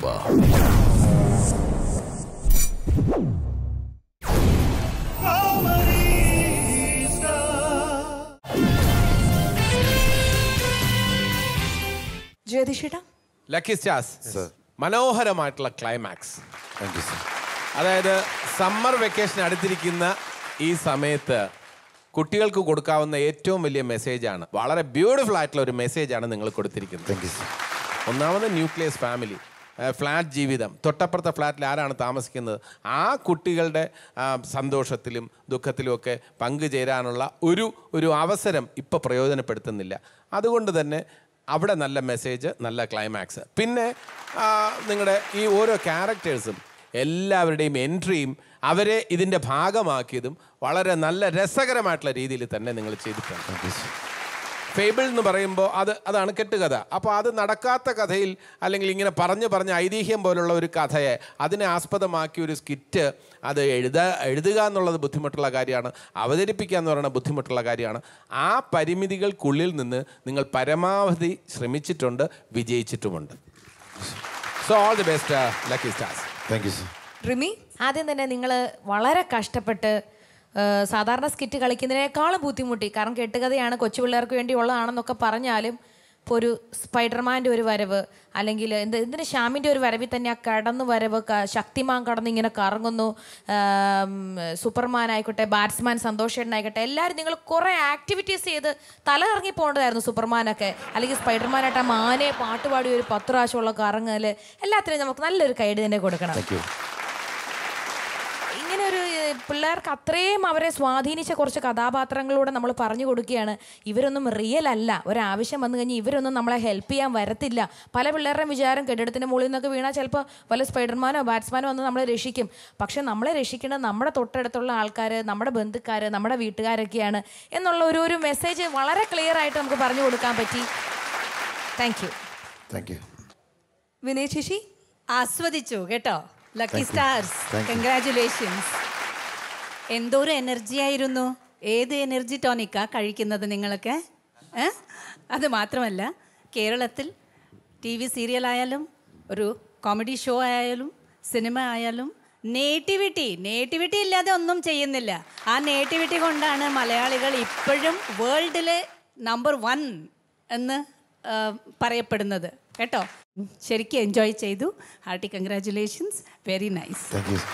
ജ്യോതിഷേട്ടാ ലക്കി സ്റ്റാർസ് മനോഹരമായിട്ടുള്ള ക്ലൈമാക്സ് അതായത് സമ്മർ വെക്കേഷൻ അടുത്തിരിക്കുന്ന ഈ സമയത്ത് കുട്ടികൾക്ക് കൊടുക്കാവുന്ന ഏറ്റവും വലിയ മെസ്സേജാണ് വളരെ ബ്യൂട്ടിഫുൾ ആയിട്ടുള്ള ഒരു മെസ്സേജാണ് നിങ്ങൾ കൊടുത്തിരിക്കുന്നത് ഒന്നാമത് ന്യൂക്ലിയസ് ഫാമിലി ഫ്ലാറ്റ് ജീവിതം തൊട്ടപ്പുറത്തെ ഫ്ലാറ്റിൽ ആരാണ് താമസിക്കുന്നത് ആ കുട്ടികളുടെ ആ, സന്തോഷത്തിലും ദുഃഖത്തിലും ഒക്കെ പങ്കുചേരാനുള്ള ഒരു ഒരു അവസരം ഇപ്പോൾ പ്രയോജനപ്പെടുത്തുന്നില്ല അതുകൊണ്ട് തന്നെ അവിടെ നല്ല മെസ്സേജ് നല്ല ക്ലൈമാക്സ് പിന്നെ ആ, നിങ്ങളുടെ ഈ ഓരോ ക്യാരക്ടേഴ്സും എല്ലാവരുടെയും എൻട്രിയും അവരെ ഇതിൻ്റെ ഭാഗമാക്കിയതും വളരെ നല്ല രസകരമായിട്ടുള്ള രീതിയിൽ തന്നെ നിങ്ങൾ ചെയ്തിട്ടുണ്ട് ഫേബിൾ എന്ന് പറയുമ്പോൾ അത് അതാണ് കെട്ടുകഥ അപ്പോൾ അത് നടക്കാത്ത കഥയിൽ അല്ലെങ്കിൽ ഇങ്ങനെ പറഞ്ഞു പറഞ്ഞ് ഐതിഹ്യം പോലുള്ള ഒരു കഥയെ അതിനെ ആസ്പദമാക്കി ഒരു സ്കിറ്റ് അത് എഴുത എഴുതുക എന്നുള്ളത് ബുദ്ധിമുട്ടുള്ള കാര്യമാണ് അവതരിപ്പിക്കുക എന്ന് പറയുന്നത് ബുദ്ധിമുട്ടുള്ള കാര്യമാണ് ആ പരിമിതികൾക്കുള്ളിൽ നിന്ന് നിങ്ങൾ പരമാവധി ശ്രമിച്ചിട്ടുണ്ട് വിജയിച്ചിട്ടുമുണ്ട് so all the best lucky stars thank you Rimi ആദ്യം തന്നെ നിങ്ങൾ വളരെ കഷ്ടപ്പെട്ട് ആ, സാധാരണ സ്കിറ്റ് കളിക്കുന്നതിനേക്കാളും ബുദ്ധിമുട്ടി കാരണം കെട്ടുകഥയാണ് കൊച്ചു പിള്ളേർക്ക് വേണ്ടി ഉള്ളതാണെന്നൊക്കെ പറഞ്ഞാലും ഇപ്പോൾ ഒരു സ്പൈഡർമാൻ്റെ ഒരു വരവ് അല്ലെങ്കിൽ എന്ത് എന്തിന് ഷ്യാമിൻ്റെ ഒരു വരവിൽ തന്നെ ആ കടന്നു വരവ് ക- ശക്തിമാൻ കടന്ന് ഇങ്ങനെ കറങ്ങുന്നു ആം, സൂപ്പർമാൻ ആയിക്കോട്ടെ ബാറ്റ്സ്മാൻ സന്തോഷേട്ടനായിക്കോട്ടെ എല്ലാവരും നിങ്ങൾ കുറേ ആക്ടിവിറ്റീസ് ചെയ്ത് തല ഇറങ്ങി പോകേണ്ടതായിരുന്നു സൂപ്പർമാനൊക്കെ അല്ലെങ്കിൽ സ്പൈഡർമാനായിട്ട് ആ മാനെ പാട്ടുപാടി ഒരു പത്ത് പ്രാവശ്യമുള്ള കറങ്ങൽ എല്ലാത്തിനും നമുക്ക് നല്ലൊരു കൈഡ് തന്നെ കൊടുക്കണം ഇങ്ങനെ ഒരു ഏഹ്, പിള്ളേർക്ക് അത്രയും അവരെ സ്വാധീനിച്ച കുറച്ച് കഥാപാത്രങ്ങളൂടെ നമ്മൾ പറഞ്ഞു കൊടുക്കുകയാണ് ഇവരൊന്നും റിയൽ അല്ല ഒരാവശ്യം വന്നു കഴിഞ്ഞാൽ ഇവരൊന്നും നമ്മളെ ഹെൽപ്പ് ചെയ്യാൻ വരത്തില്ല പല പിള്ളേരുടെയും വിചാരം കെട്ടിടത്തിൻ്റെ മുകളിൽ നിന്നൊക്കെ വീണാൽ ചിലപ്പോൾ വല്ല സ്പൈഡർമാനോ ബാറ്റ്സ്മാനോ വന്ന് നമ്മളെ രക്ഷിക്കും പക്ഷെ നമ്മളെ രക്ഷിക്കേണ്ടത് നമ്മുടെ തൊട്ടടുത്തുള്ള ആൾക്കാർ നമ്മുടെ ബന്ധുക്കാർ നമ്മുടെ വീട്ടുകാരൊക്കെയാണ് എന്നുള്ള ഒരു ഒരു മെസ്സേജ് വളരെ ക്ലിയർ ആയിട്ട് നമുക്ക് പറഞ്ഞു കൊടുക്കാൻ പറ്റി thank you thank you Vinay ചേച്ചി ആസ്വദിച്ചു കേട്ടോ lucky Thank you. Stars Thank you. Congratulations എന്തോരം എനർജി ആയിരുന്നു ഏത് എനർജി ടോണിക്കാ കഴിക്കുന്നത് നിങ്ങളൊക്കെ ഏ? അത് മാത്രമല്ല കേരളത്തിൽ ടി വി സീരിയലായാലും ഒരു കോമഡി ഷോ ആയാലും സിനിമ ആയാലും നേറ്റിവിറ്റി നേറ്റിവിറ്റി ഇല്ലാതെ ഒന്നും ചെയ്യുന്നില്ല ആ നേറ്റിവിറ്റി കൊണ്ടാണ് മലയാളികൾ ഇപ്പോഴും വേൾഡിലെ നമ്പർ വൺ എന്ന് ആ, പറയപ്പെടുന്നത് കേട്ടോ ഉം, ശരിക്കും എൻജോയ് ചെയ്തു hearty congratulations very nice thank you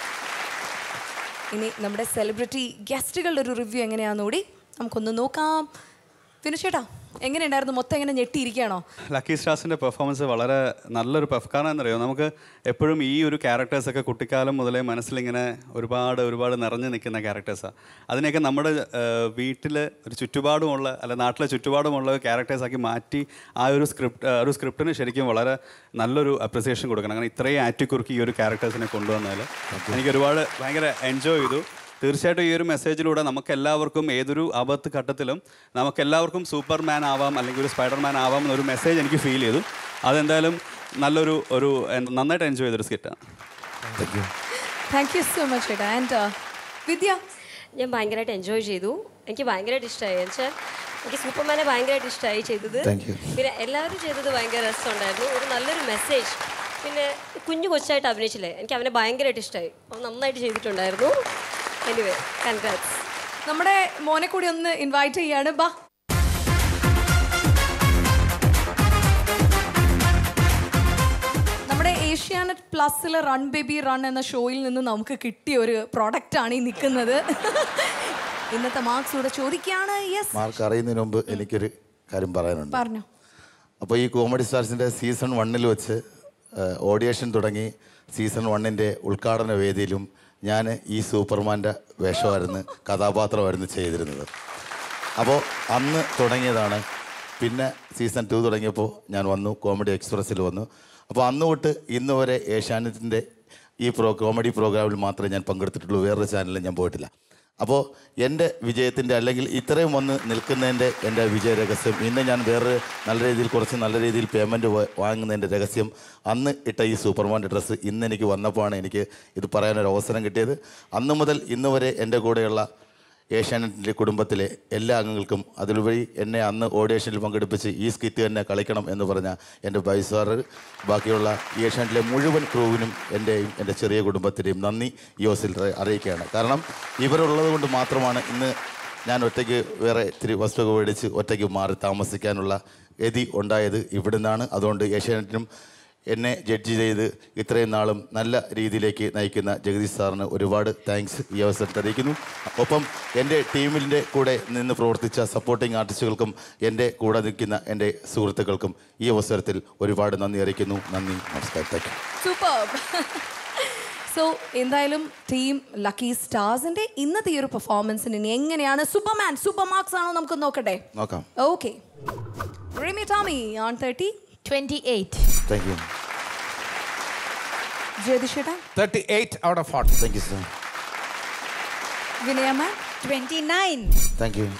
ഇനി നമ്മുടെ സെലിബ്രിറ്റി ഗസ്റ്റുകളുടെ ഒരു റിവ്യൂ എങ്ങനെയാണെന്ന് കൂടി നമുക്കൊന്ന് നോക്കാം വിനുശേട്ടാ എങ്ങനെയുണ്ടായിരുന്നു മൊത്തം എങ്ങനെ ഞെട്ടിയിരിക്കുകയാണോ ലക്കി സ്റ്റാർസിൻ്റെ പെർഫോമൻസ് വളരെ നല്ലൊരു പെർഫ് കാരണം എന്നറിയോ നമുക്ക് എപ്പോഴും ഈ ഒരു ക്യാരക്ടേഴ്സൊക്കെ കുട്ടിക്കാലം മുതലേ മനസ്സിലിങ്ങനെ ഒരുപാട് ഒരുപാട് നിറഞ്ഞു നിൽക്കുന്ന ക്യാരക്ടേഴ്സാണ് അതിനെയൊക്കെ നമ്മുടെ വീട്ടിൽ ഒരു ചുറ്റുപാടുമുള്ള അല്ല നാട്ടിലെ ചുറ്റുപാടുമുള്ള ക്യാരക്ടേഴ്സാക്കി മാറ്റി ആ ഒരു സ്ക്രിപ്റ്റ് ഒരു സ്ക്രിപ്റ്റിന് ശരിക്കും വളരെ നല്ലൊരു അപ്രിസിയേഷൻ കൊടുക്കണം കാരണം ഇത്രയും ആറ്റിക്കുറുക്കി ഈ ഒരു ക്യാരക്ടേഴ്സിനെ കൊണ്ടുവന്നതിൽ എനിക്ക് ഒരുപാട് ഭയങ്കര എൻജോയ് ചെയ്തു തീർച്ചയായിട്ടും ഈ ഒരു മെസ്സേജിലൂടെ നമുക്ക് എല്ലാവർക്കും ഏതൊരു ആപത്ത് ഘട്ടത്തിലും നമുക്ക് എല്ലാവർക്കും സൂപ്പർമാൻ ആവാം അല്ലെങ്കിൽ ഒരു സ്പൈഡർമാൻ ആവാം എന്നൊരു മെസ്സേജ് എനിക്ക് ഫീൽ ചെയ്തു അതെന്തായാലും നല്ലൊരു ഒരു എന്ത് നന്നായിട്ട് എൻജോയ് ചെയ്തൊരു സ്കിറ്റാണ് thank you thank you so much ചേട്ടാ ആൻഡ് വിദ്യ ഞാൻ ഭയങ്കരമായിട്ട് എൻജോയ് ചെയ്തു എനിക്ക് ഭയങ്കരമായിട്ട് ഇഷ്ടമായി വെച്ചാൽ എനിക്ക് സൂപ്പർമാനെ ഭയങ്കരമായിട്ട് ഇഷ്ടമായി ചെയ്തത് Thank you. പിന്നെ എല്ലാവരും ചെയ്തത് ഭയങ്കര രസമുണ്ടായിരുന്നു ഒരു നല്ലൊരു മെസ്സേജ് പിന്നെ കുഞ്ഞു കൊച്ചായിട്ട് അഭിനയിച്ചില്ലേ എനിക്ക് അവനെ ഭയങ്കരമായിട്ട് ഇഷ്ടമായി അവൻ നന്നായിട്ട് ചെയ്തിട്ടുണ്ടായിരുന്നു എനിവേ കൺഗ്രാറ്റ്സ് നമ്മുടെ മോനെ കൂടി ഒന്ന് ഇൻവൈറ്റ് ചെയ്യാണ് ബാ നമ്മുടെ ഏഷ്യാനെറ്റ് പ്ലസ്സിലെ റൺ ബേബി റൺ എന്ന ഷോയിൽ നിന്ന് നമുക്ക് കിട്ടിയ ഒരു പ്രോഡക്റ്റ് ആണ് ഈ നിൽക്കുന്നത് ഇന്നത്തെ മാർക്സ് ഇവിടെ ചോദിക്കുകയാണ് യെസ് മാർക്ക് അറിയുന്നതിന് മുമ്പ് എനിക്കൊരു കാര്യം പറയാനുണ്ട് പറഞ്ഞു അപ്പോൾ ഈ കോമഡി സ്റ്റാർസിൻ്റെ സീസൺ വണ്ണിൽ വെച്ച് ഓഡിയേഷൻ തുടങ്ങി സീസൺ വണ്ണിൻ്റെ ഉദ്ഘാടന വേദിയിലും ഞാൻ ഈ സൂപ്പർമാൻ്റെ വേഷമായിരുന്നു കഥാപാത്രമായിരുന്നു ചെയ്തിരുന്നത് അപ്പോൾ അന്ന് തുടങ്ങിയതാണ് പിന്നെ സീസൺ ടു തുടങ്ങിയപ്പോൾ ഞാൻ വന്നു കോമഡി എക്സ്പ്രസ്സിൽ വന്നു അപ്പോൾ അന്ന് തൊട്ട് ഇന്ന് വരെ ഏഷ്യാനെറ്റിൻ്റെ ഈ പ്രോ കോമഡി പ്രോഗ്രാമിൽ മാത്രമേ ഞാൻ പങ്കെടുത്തിട്ടുള്ളൂ വേറൊരു ചാനലിൽ ഞാൻ പോയിട്ടില്ല അപ്പോൾ എൻ്റെ വിജയത്തിൻ്റെ അല്ലെങ്കിൽ ഇത്രയും വന്ന് നിൽക്കുന്നതിൻ്റെ എൻ്റെ വിജയ രഹസ്യം ഇന്ന് ഞാൻ വേറെ നല്ല രീതിയിൽ കുറച്ച് നല്ല രീതിയിൽ പേയ്മെൻറ്റ് വാങ്ങുന്നതിൻ്റെ രഹസ്യം അന്ന് ഇട്ട ഈ സൂപ്പർമാൻ്റെ ഡ്രസ്സ് ഇന്ന് എനിക്ക് വന്നപ്പോഴാണ് എനിക്ക് ഇത് പറയാനൊരു അവസരം കിട്ടിയത് അന്ന് മുതൽ ഇന്ന് വരെ എൻ്റെ കൂടെയുള്ള ഏഷ്യാനെറ്റിൻ്റെ കുടുംബത്തിലെ എല്ലാ അംഗങ്ങൾക്കും അതിലുപരി എന്നെ അന്ന് ഓഡിയേഷനിൽ പങ്കെടുപ്പിച്ച് ഈ സ്കിറ്റ് തന്നെ കളിക്കണം എന്ന് പറഞ്ഞ എൻ്റെ ബൈസാറ് ബാക്കിയുള്ള ഈ ഏഷ്യാനെറ്റിലെ മുഴുവൻ ക്രൂവിനും എൻ്റെയും എൻ്റെ ചെറിയ കുടുംബത്തിൻ്റെയും നന്ദി ഈ അവസരത്തിൽ അറിയിക്കുകയാണ് കാരണം ഇവരുള്ളത് കൊണ്ട് മാത്രമാണ് ഇന്ന് ഞാൻ ഒറ്റയ്ക്ക് വേറെ ഇത്തിരി വസ്തുവൊക്കെ മേടിച്ച് ഒറ്റയ്ക്ക് മാറി താമസിക്കാനുള്ള ഗതി ഉണ്ടായത് ഇവിടുന്നാണ് അതുകൊണ്ട് ഏഷ്യാനെറ്റിനും എന്നെ ജഡ്ജ് ചെയ്ത് ഇത്രയും നാളും നല്ല രീതിയിലേക്ക് നയിക്കുന്ന ജഗദീഷ് സാറിന് ഒരുപാട് താങ്ക്സ് ഈ അവസരത്തിൽ അറിയിക്കുന്നു ഒപ്പം എൻ്റെ ടീമിൻ്റെ കൂടെ നിന്ന് പ്രവർത്തിച്ച സപ്പോർട്ടിംഗ് ആർട്ടിസ്റ്റുകൾക്കും എൻ്റെ കൂടെ നിൽക്കുന്ന എൻ്റെ സുഹൃത്തുക്കൾക്കും ഈ അവസരത്തിൽ ഒരുപാട് നന്ദി അറിയിക്കുന്നു നന്ദി നമസ്കാരം താങ്ക് യു സൂപ്പർ സോ എന്തായാലും ടീം ലക്കി സ്റ്റാർസിന്റെ ഇന്നത്തെ ഈ ഒരു പെർഫോമൻസിന് ഇനി എങ്ങനെയാണ് സൂപ്പർമാൻ സൂപ്പർ മാർക്സ് ആണോ നമുക്ക് നോക്കട്ടെ നോക്കാം okay Rimi Tomy on thirty twenty eight thank you ജ്യോതിഷേട്ടാ thirty eight out of forty thank you sir വിനയമ്മ twenty nine thank you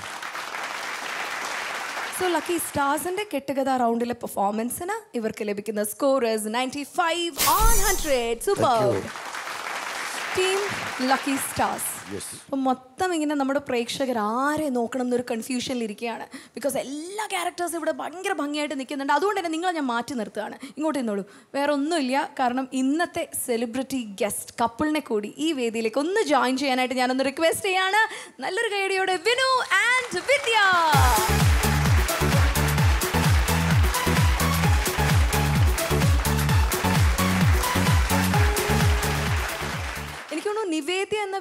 so lucky സ്റ്റാർസിന്റെ കെട്ടുകഥ റൗണ്ടിലെ പെർഫോമൻസിന് ഇവർക്ക് ലഭിക്കുന്ന scorers ninety five on hundred super team lucky stars അപ്പം മൊത്തം ഇങ്ങനെ നമ്മുടെ പ്രേക്ഷകർ ആരെ നോക്കണം എന്നൊരു കൺഫ്യൂഷനിൽ ഇരിക്കുകയാണ് ബിക്കോസ് എല്ലാ ക്യാരക്ടേഴ്സും ഇവിടെ ഭയങ്കര ഭംഗിയായിട്ട് നിൽക്കുന്നുണ്ട് അതുകൊണ്ട് തന്നെ നിങ്ങളെ ഞാൻ മാറ്റി നിർത്തുകയാണ് ഇങ്ങോട്ട് നിന്നോളൂ വേറെ ഒന്നുമില്ല കാരണം ഇന്നത്തെ സെലിബ്രിറ്റി ഗസ്റ്റ് കപ്പിളിനെ കൂടി ഈ വേദിയിലേക്ക് ഒന്ന് ജോയിൻ ചെയ്യാനായിട്ട് ഞാനൊന്ന് റിക്വസ്റ്റ് ചെയ്യാണ് നല്ലൊരു കൈഡിയോടെ വിനു ആൻഡ് വിദ്യ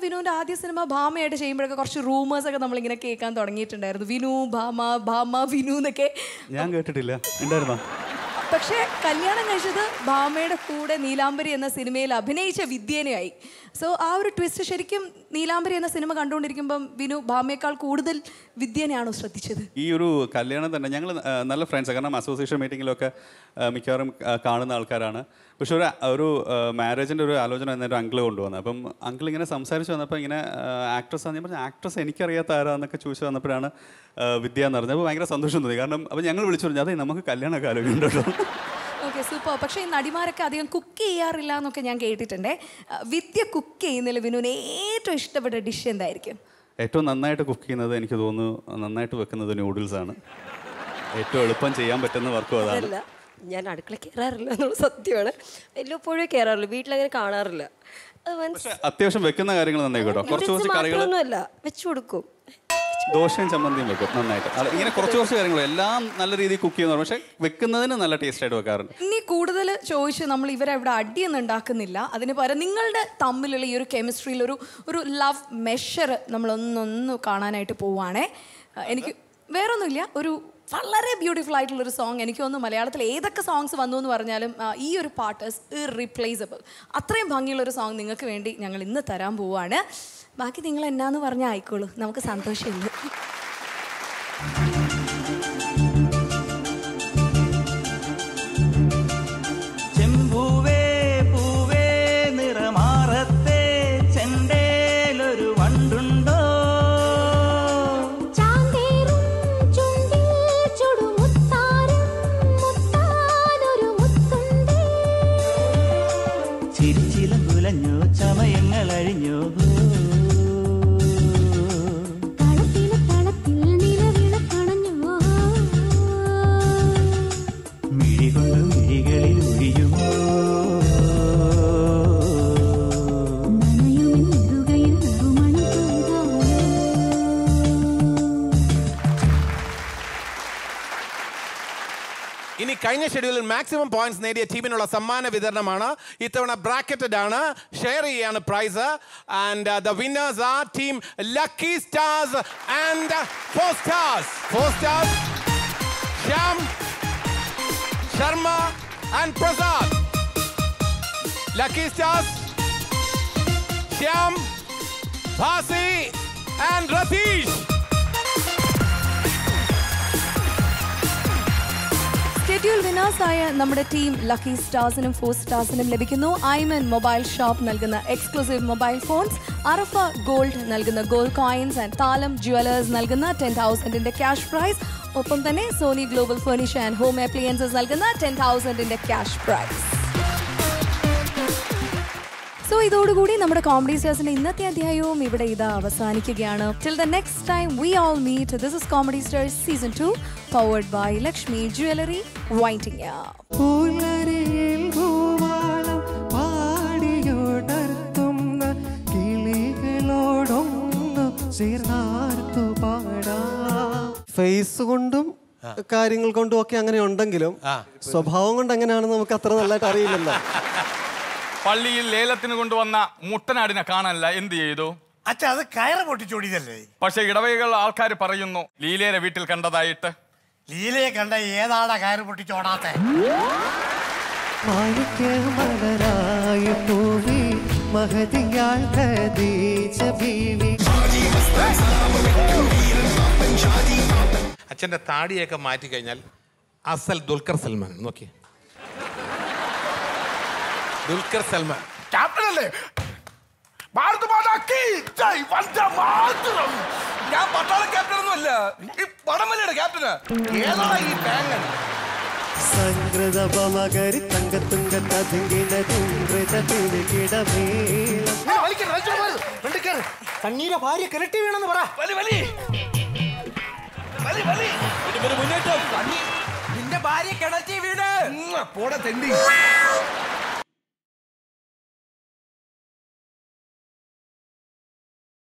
വിനുവിന്റെ ആദ്യ സിനിമ ഭാമയായിട്ട് ചെയ്യുമ്പോഴൊക്കെ കുറച്ച് റൂമേഴ്സ് ഒക്കെ നമ്മളിങ്ങനെ കേൾക്കാൻ തുടങ്ങിയിട്ടുണ്ടായിരുന്നു വിനു ഭാമ ഭാമ വിനു എന്നൊക്കെ ഞാൻ കേട്ടിട്ടില്ല ഉണ്ടായിരുന്നോ പക്ഷേ കല്യാണം കഴിച്ചത് ഭാമയുടെ കൂടെ നീലാംബരി എന്ന സിനിമയിൽ അഭിനയിച്ച വിദ്യേനയായി സോ ആ ഒരു ട്വിസ്റ്റ് ശരിക്കും നീലാംബരി എന്ന സിനിമ കണ്ടുകൊണ്ടിരിക്കുമ്പം വിനു ഭാമയേക്കാൾ കൂടുതൽ വിദ്യേനെയാണോ ശ്രദ്ധിച്ചത് ഈ ഒരു കല്യാണം തന്നെ ഞങ്ങൾ നല്ല ഫ്രണ്ട്സ് കാരണം അസോസിയേഷൻ മീറ്റിങ്ങിലൊക്കെ ആ, മിക്കവാറും ആ, കാണുന്ന ആൾക്കാരാണ് പക്ഷെ ഒരു ഒരു മാരേജിൻ്റെ ഒരു ആലോചന എന്നൊരു അങ്കിൾ കൊണ്ടുവന്നത് അപ്പം അങ്കിൾ ഇങ്ങനെ സംസാരിച്ച് വന്നപ്പോൾ ഇങ്ങനെ ആക്ട്രസ് ആണ് ഞാൻ പറഞ്ഞു ആക്ട്രസ് എനിക്കറിയാത്ത ആരാന്നൊക്കെ ചോദിച്ചു വന്നപ്പോഴാണ് ആ, വിദ്യ എന്ന് പറഞ്ഞത് അപ്പോൾ ഭയങ്കര സന്തോഷം തോന്നി കാരണം അപ്പോൾ ഞങ്ങൾ വിളിച്ചു പറഞ്ഞു അതെ നമുക്ക് കല്യാണമൊക്കെ ആലോചിക്കുന്നുണ്ടോ ഓക്കെ സൂപ്പർ പക്ഷേ ഈ നടിമാരൊക്കെ അധികം കുക്ക് ചെയ്യാറില്ല എന്നൊക്കെ ഞാൻ കേട്ടിട്ടുണ്ടേ ആ, വിദ്യ കുക്ക് ചെയ്യുന്നതിൽ വിനുവിന് ഏറ്റവും ഇഷ്ടപ്പെട്ട ഡിഷ് എന്തായിരിക്കും ഏറ്റവും നന്നായിട്ട് കുക്ക് ചെയ്യുന്നത് എനിക്ക് തോന്നുന്നു നന്നായിട്ട് വെക്കുന്നത് നൂഡിൽസ് ആണ് ഏറ്റവും എളുപ്പം ചെയ്യാൻ പറ്റുന്ന വർക്കും അതാണ് അതല്ല ഞാൻ അടുക്കള കയറാറില്ല എന്നുള്ള സത്യമാണ് വല്ലപ്പോഴേ കയറാറില്ല വീട്ടിലങ്ങനെ കാണാറില്ല അത് മനസ്സി- അത്യാവശ്യം വെക്കുന്ന കാര്യങ്ങൾ നന്നായി കേട്ടോ കുറച്ച് noodles കുറച്ച് കറികൾ മാത്രമൊന്നുമല്ല വെച്ചു കൊടുക്കും ദോശയും ചമ്മന്തിയും വെക്കും നന്നായിട്ട് അത് ഇങ്ങനെ കുറച്ച് കുറച്ച് കാര്യങ്ങൾ എല്ലാം നല്ല രീതിയിൽ കുക്ക് ചെയ്യുന്ന പക്ഷേ വെക്കുന്നതിന് നല്ല ടേസ്റ്റ് ആയിട്ട് വെക്കാറുണ്ട് ഇനി കൂടുതൽ ചോദിച്ച് നമ്മൾ ഇവരെ ഇവിടെ അടിയൊന്നും ഉണ്ടാക്കുന്നില്ല അതിന് പകരം നിങ്ങളുടെ തമ്മിലുള്ള ഈ ഒരു കെമിസ്ട്രിയിൽ ഒരു ഒരു ലവ് മെഷർ നമ്മളൊന്നൊന്ന് കാണാനായിട്ട് പോവുകയാണേ ആ, എനിക്ക് വേറൊന്നുമില്ല ഒരു വളരെ ബ്യൂട്ടിഫുൾ ആയിട്ടുള്ള ഒരു സോങ് എനിക്ക് തോന്നുന്നു മലയാളത്തിൽ ഏതൊക്കെ സോങ്സ് വന്നു എന്ന് പറഞ്ഞാലും ആ, ഈ ഒരു പാട്ട് ഇറീപ്ലേസബിൾ അത്രയും ഭംഗിയുള്ള ഒരു സോങ് നിങ്ങൾക്ക് വേണ്ടി ഞങ്ങൾ ഇന്ന് തരാൻ പോവുകയാണ് ബാക്കി നിങ്ങൾ എന്നാന്ന് പറഞ്ഞാൽ ആയിക്കോളൂ നമുക്ക് സന്തോഷമില്ല ചെമ്പൂവേ പൂവേ നിറമാറത്തെ ചെണ്ടേലൊരു വണ്ടുണ്ടോ ചാന്തേറും ചുണ്ടിൽ ചുടുമുത്താരം മുത്താനൊരു മുത്തുണ്ടേ ചിരിച്ചില കുലഞ്ഞു ചമയങ്ങൾ അഴിഞ്ഞു കളത്തിലെ കളത്തിൽ നിലവിള കണഞ്ഞോ മിഴികൊണ്ട് മിഴികളിൽ ഒഴിയുമോ നനയുമെൻ നെറുകയിൽ നറുമണം തൂകാലോ ഇനി കഴിഞ്ഞ ഷെഡ്യൂളിൽ മാക്സിമം പോയിന്റ്സ് നേടിയ ടീമിനുള്ള സമ്മാന വിതരണമാണ് ഇത്തവണ ബ്രാക്കറ്റഡ് ആണ് ഷെയർ ചെയ്യാണ് prize and the winners are team lucky stars and four stars four stars Shyam Sharma and Prasad lucky stars Shyam Bhasi and Ratheesh schedule വിനേഴ്സായ നമ്മുടെ ടീം ലക്കി സ്റ്റാർസിനും ഫോർ സ്റ്റാർസിനും ലഭിക്കുന്നു ഐമൻ മൊബൈൽ ഷോപ്പ് നൽകുന്ന exclusive mobile phones Arafa gold നൽകുന്ന gold coins and Thalam jewellers നൽകുന്ന ടെൻ തൗസൻഡിന്റെ ക്യാഷ് പ്രൈസ് ഒപ്പം തന്നെ Sony global furniture and home appliances നൽകുന്ന ടെൻ തൗസൻഡിന്റെ ക്യാഷ് പ്രൈസ് സോ ഇതോടുകൂടി നമ്മുടെ കോമഡി സ്റ്റാർസിന്റെ ഇന്നത്തെ അധ്യായവും ഇവിടെ ഇതാ അവസാനിക്കുകയാണ് till the next time we all meet this is comedy stars season two powered by Lakshmi jewellery വൈറ്റിംഗ് പുലരിയിൽ പൂവാളം പാടിയുണർത്തുന്ന കിളികളോടൊന്നു ചേർന്നാർത്തു പാടാം ഫേസ് കൊണ്ടും കാര്യങ്ങൾ കൊണ്ടും ഒക്കെ അങ്ങനെ ഉണ്ടെങ്കിലും സ്വഭാവം കൊണ്ട് എങ്ങനെയാണെന്ന് നമുക്ക് അത്ര നല്ലതായിട്ട് അറിയില്ലല്ലോ പള്ളിയിൽ ലേലത്തിന് കൊണ്ടുവന്ന മുട്ടനാടിനെ കാണാനല്ല എന്ത് ചെയ്തു അച്ഛ അത് കയറ് പൊട്ടിച്ചോടിയതല്ലേ പക്ഷെ ഇടവകകൾ ആൾക്കാർ പറയുന്നു ലീലയുടെ വീട്ടിൽ കണ്ടതായിട്ട് ലീലയെ കണ്ട ഏതാടാ കയറ് പൊട്ടിച്ചോടാത്തെ മാണിക്യമലരായ പൂവി മഹതിയാൾ ഖദീജ ബീവി അച്ഛൻ്റെ താടിയൊക്കെ മാറ്റി കഴിഞ്ഞാൽ അസൽ ദുൽഖർ സൽമാൻ നോക്കി ദുൽഖർ സൽമാൻ ക്യാപ്റ്റൻ അല്ലേ ഭാരത് മാതാ കീ ജയ് വന്ദേ മാതരം ഞാൻ പട്ടാള ക്യാപ്റ്റൻ ഒന്നും അല്ല ഈ പടമല്ലയുടെ ക്യാപ്റ്റന് ഏതാണ് ഈ ബാങ്കൻ സംഗൃതപമകരി തങ്കത്തുങ്ക തതിങ്കിന തുങ്കൃത പിടികിടമേളം കണ്ണീരെ ഭാര്യ കിരട്ടി വീണെന്ന് പറ വലി വലി വലി വലി മുന്നേറ്റം നിന്റെ ഭാര്യ കിണറ്റി വീട് പോടെ തെണ്ടി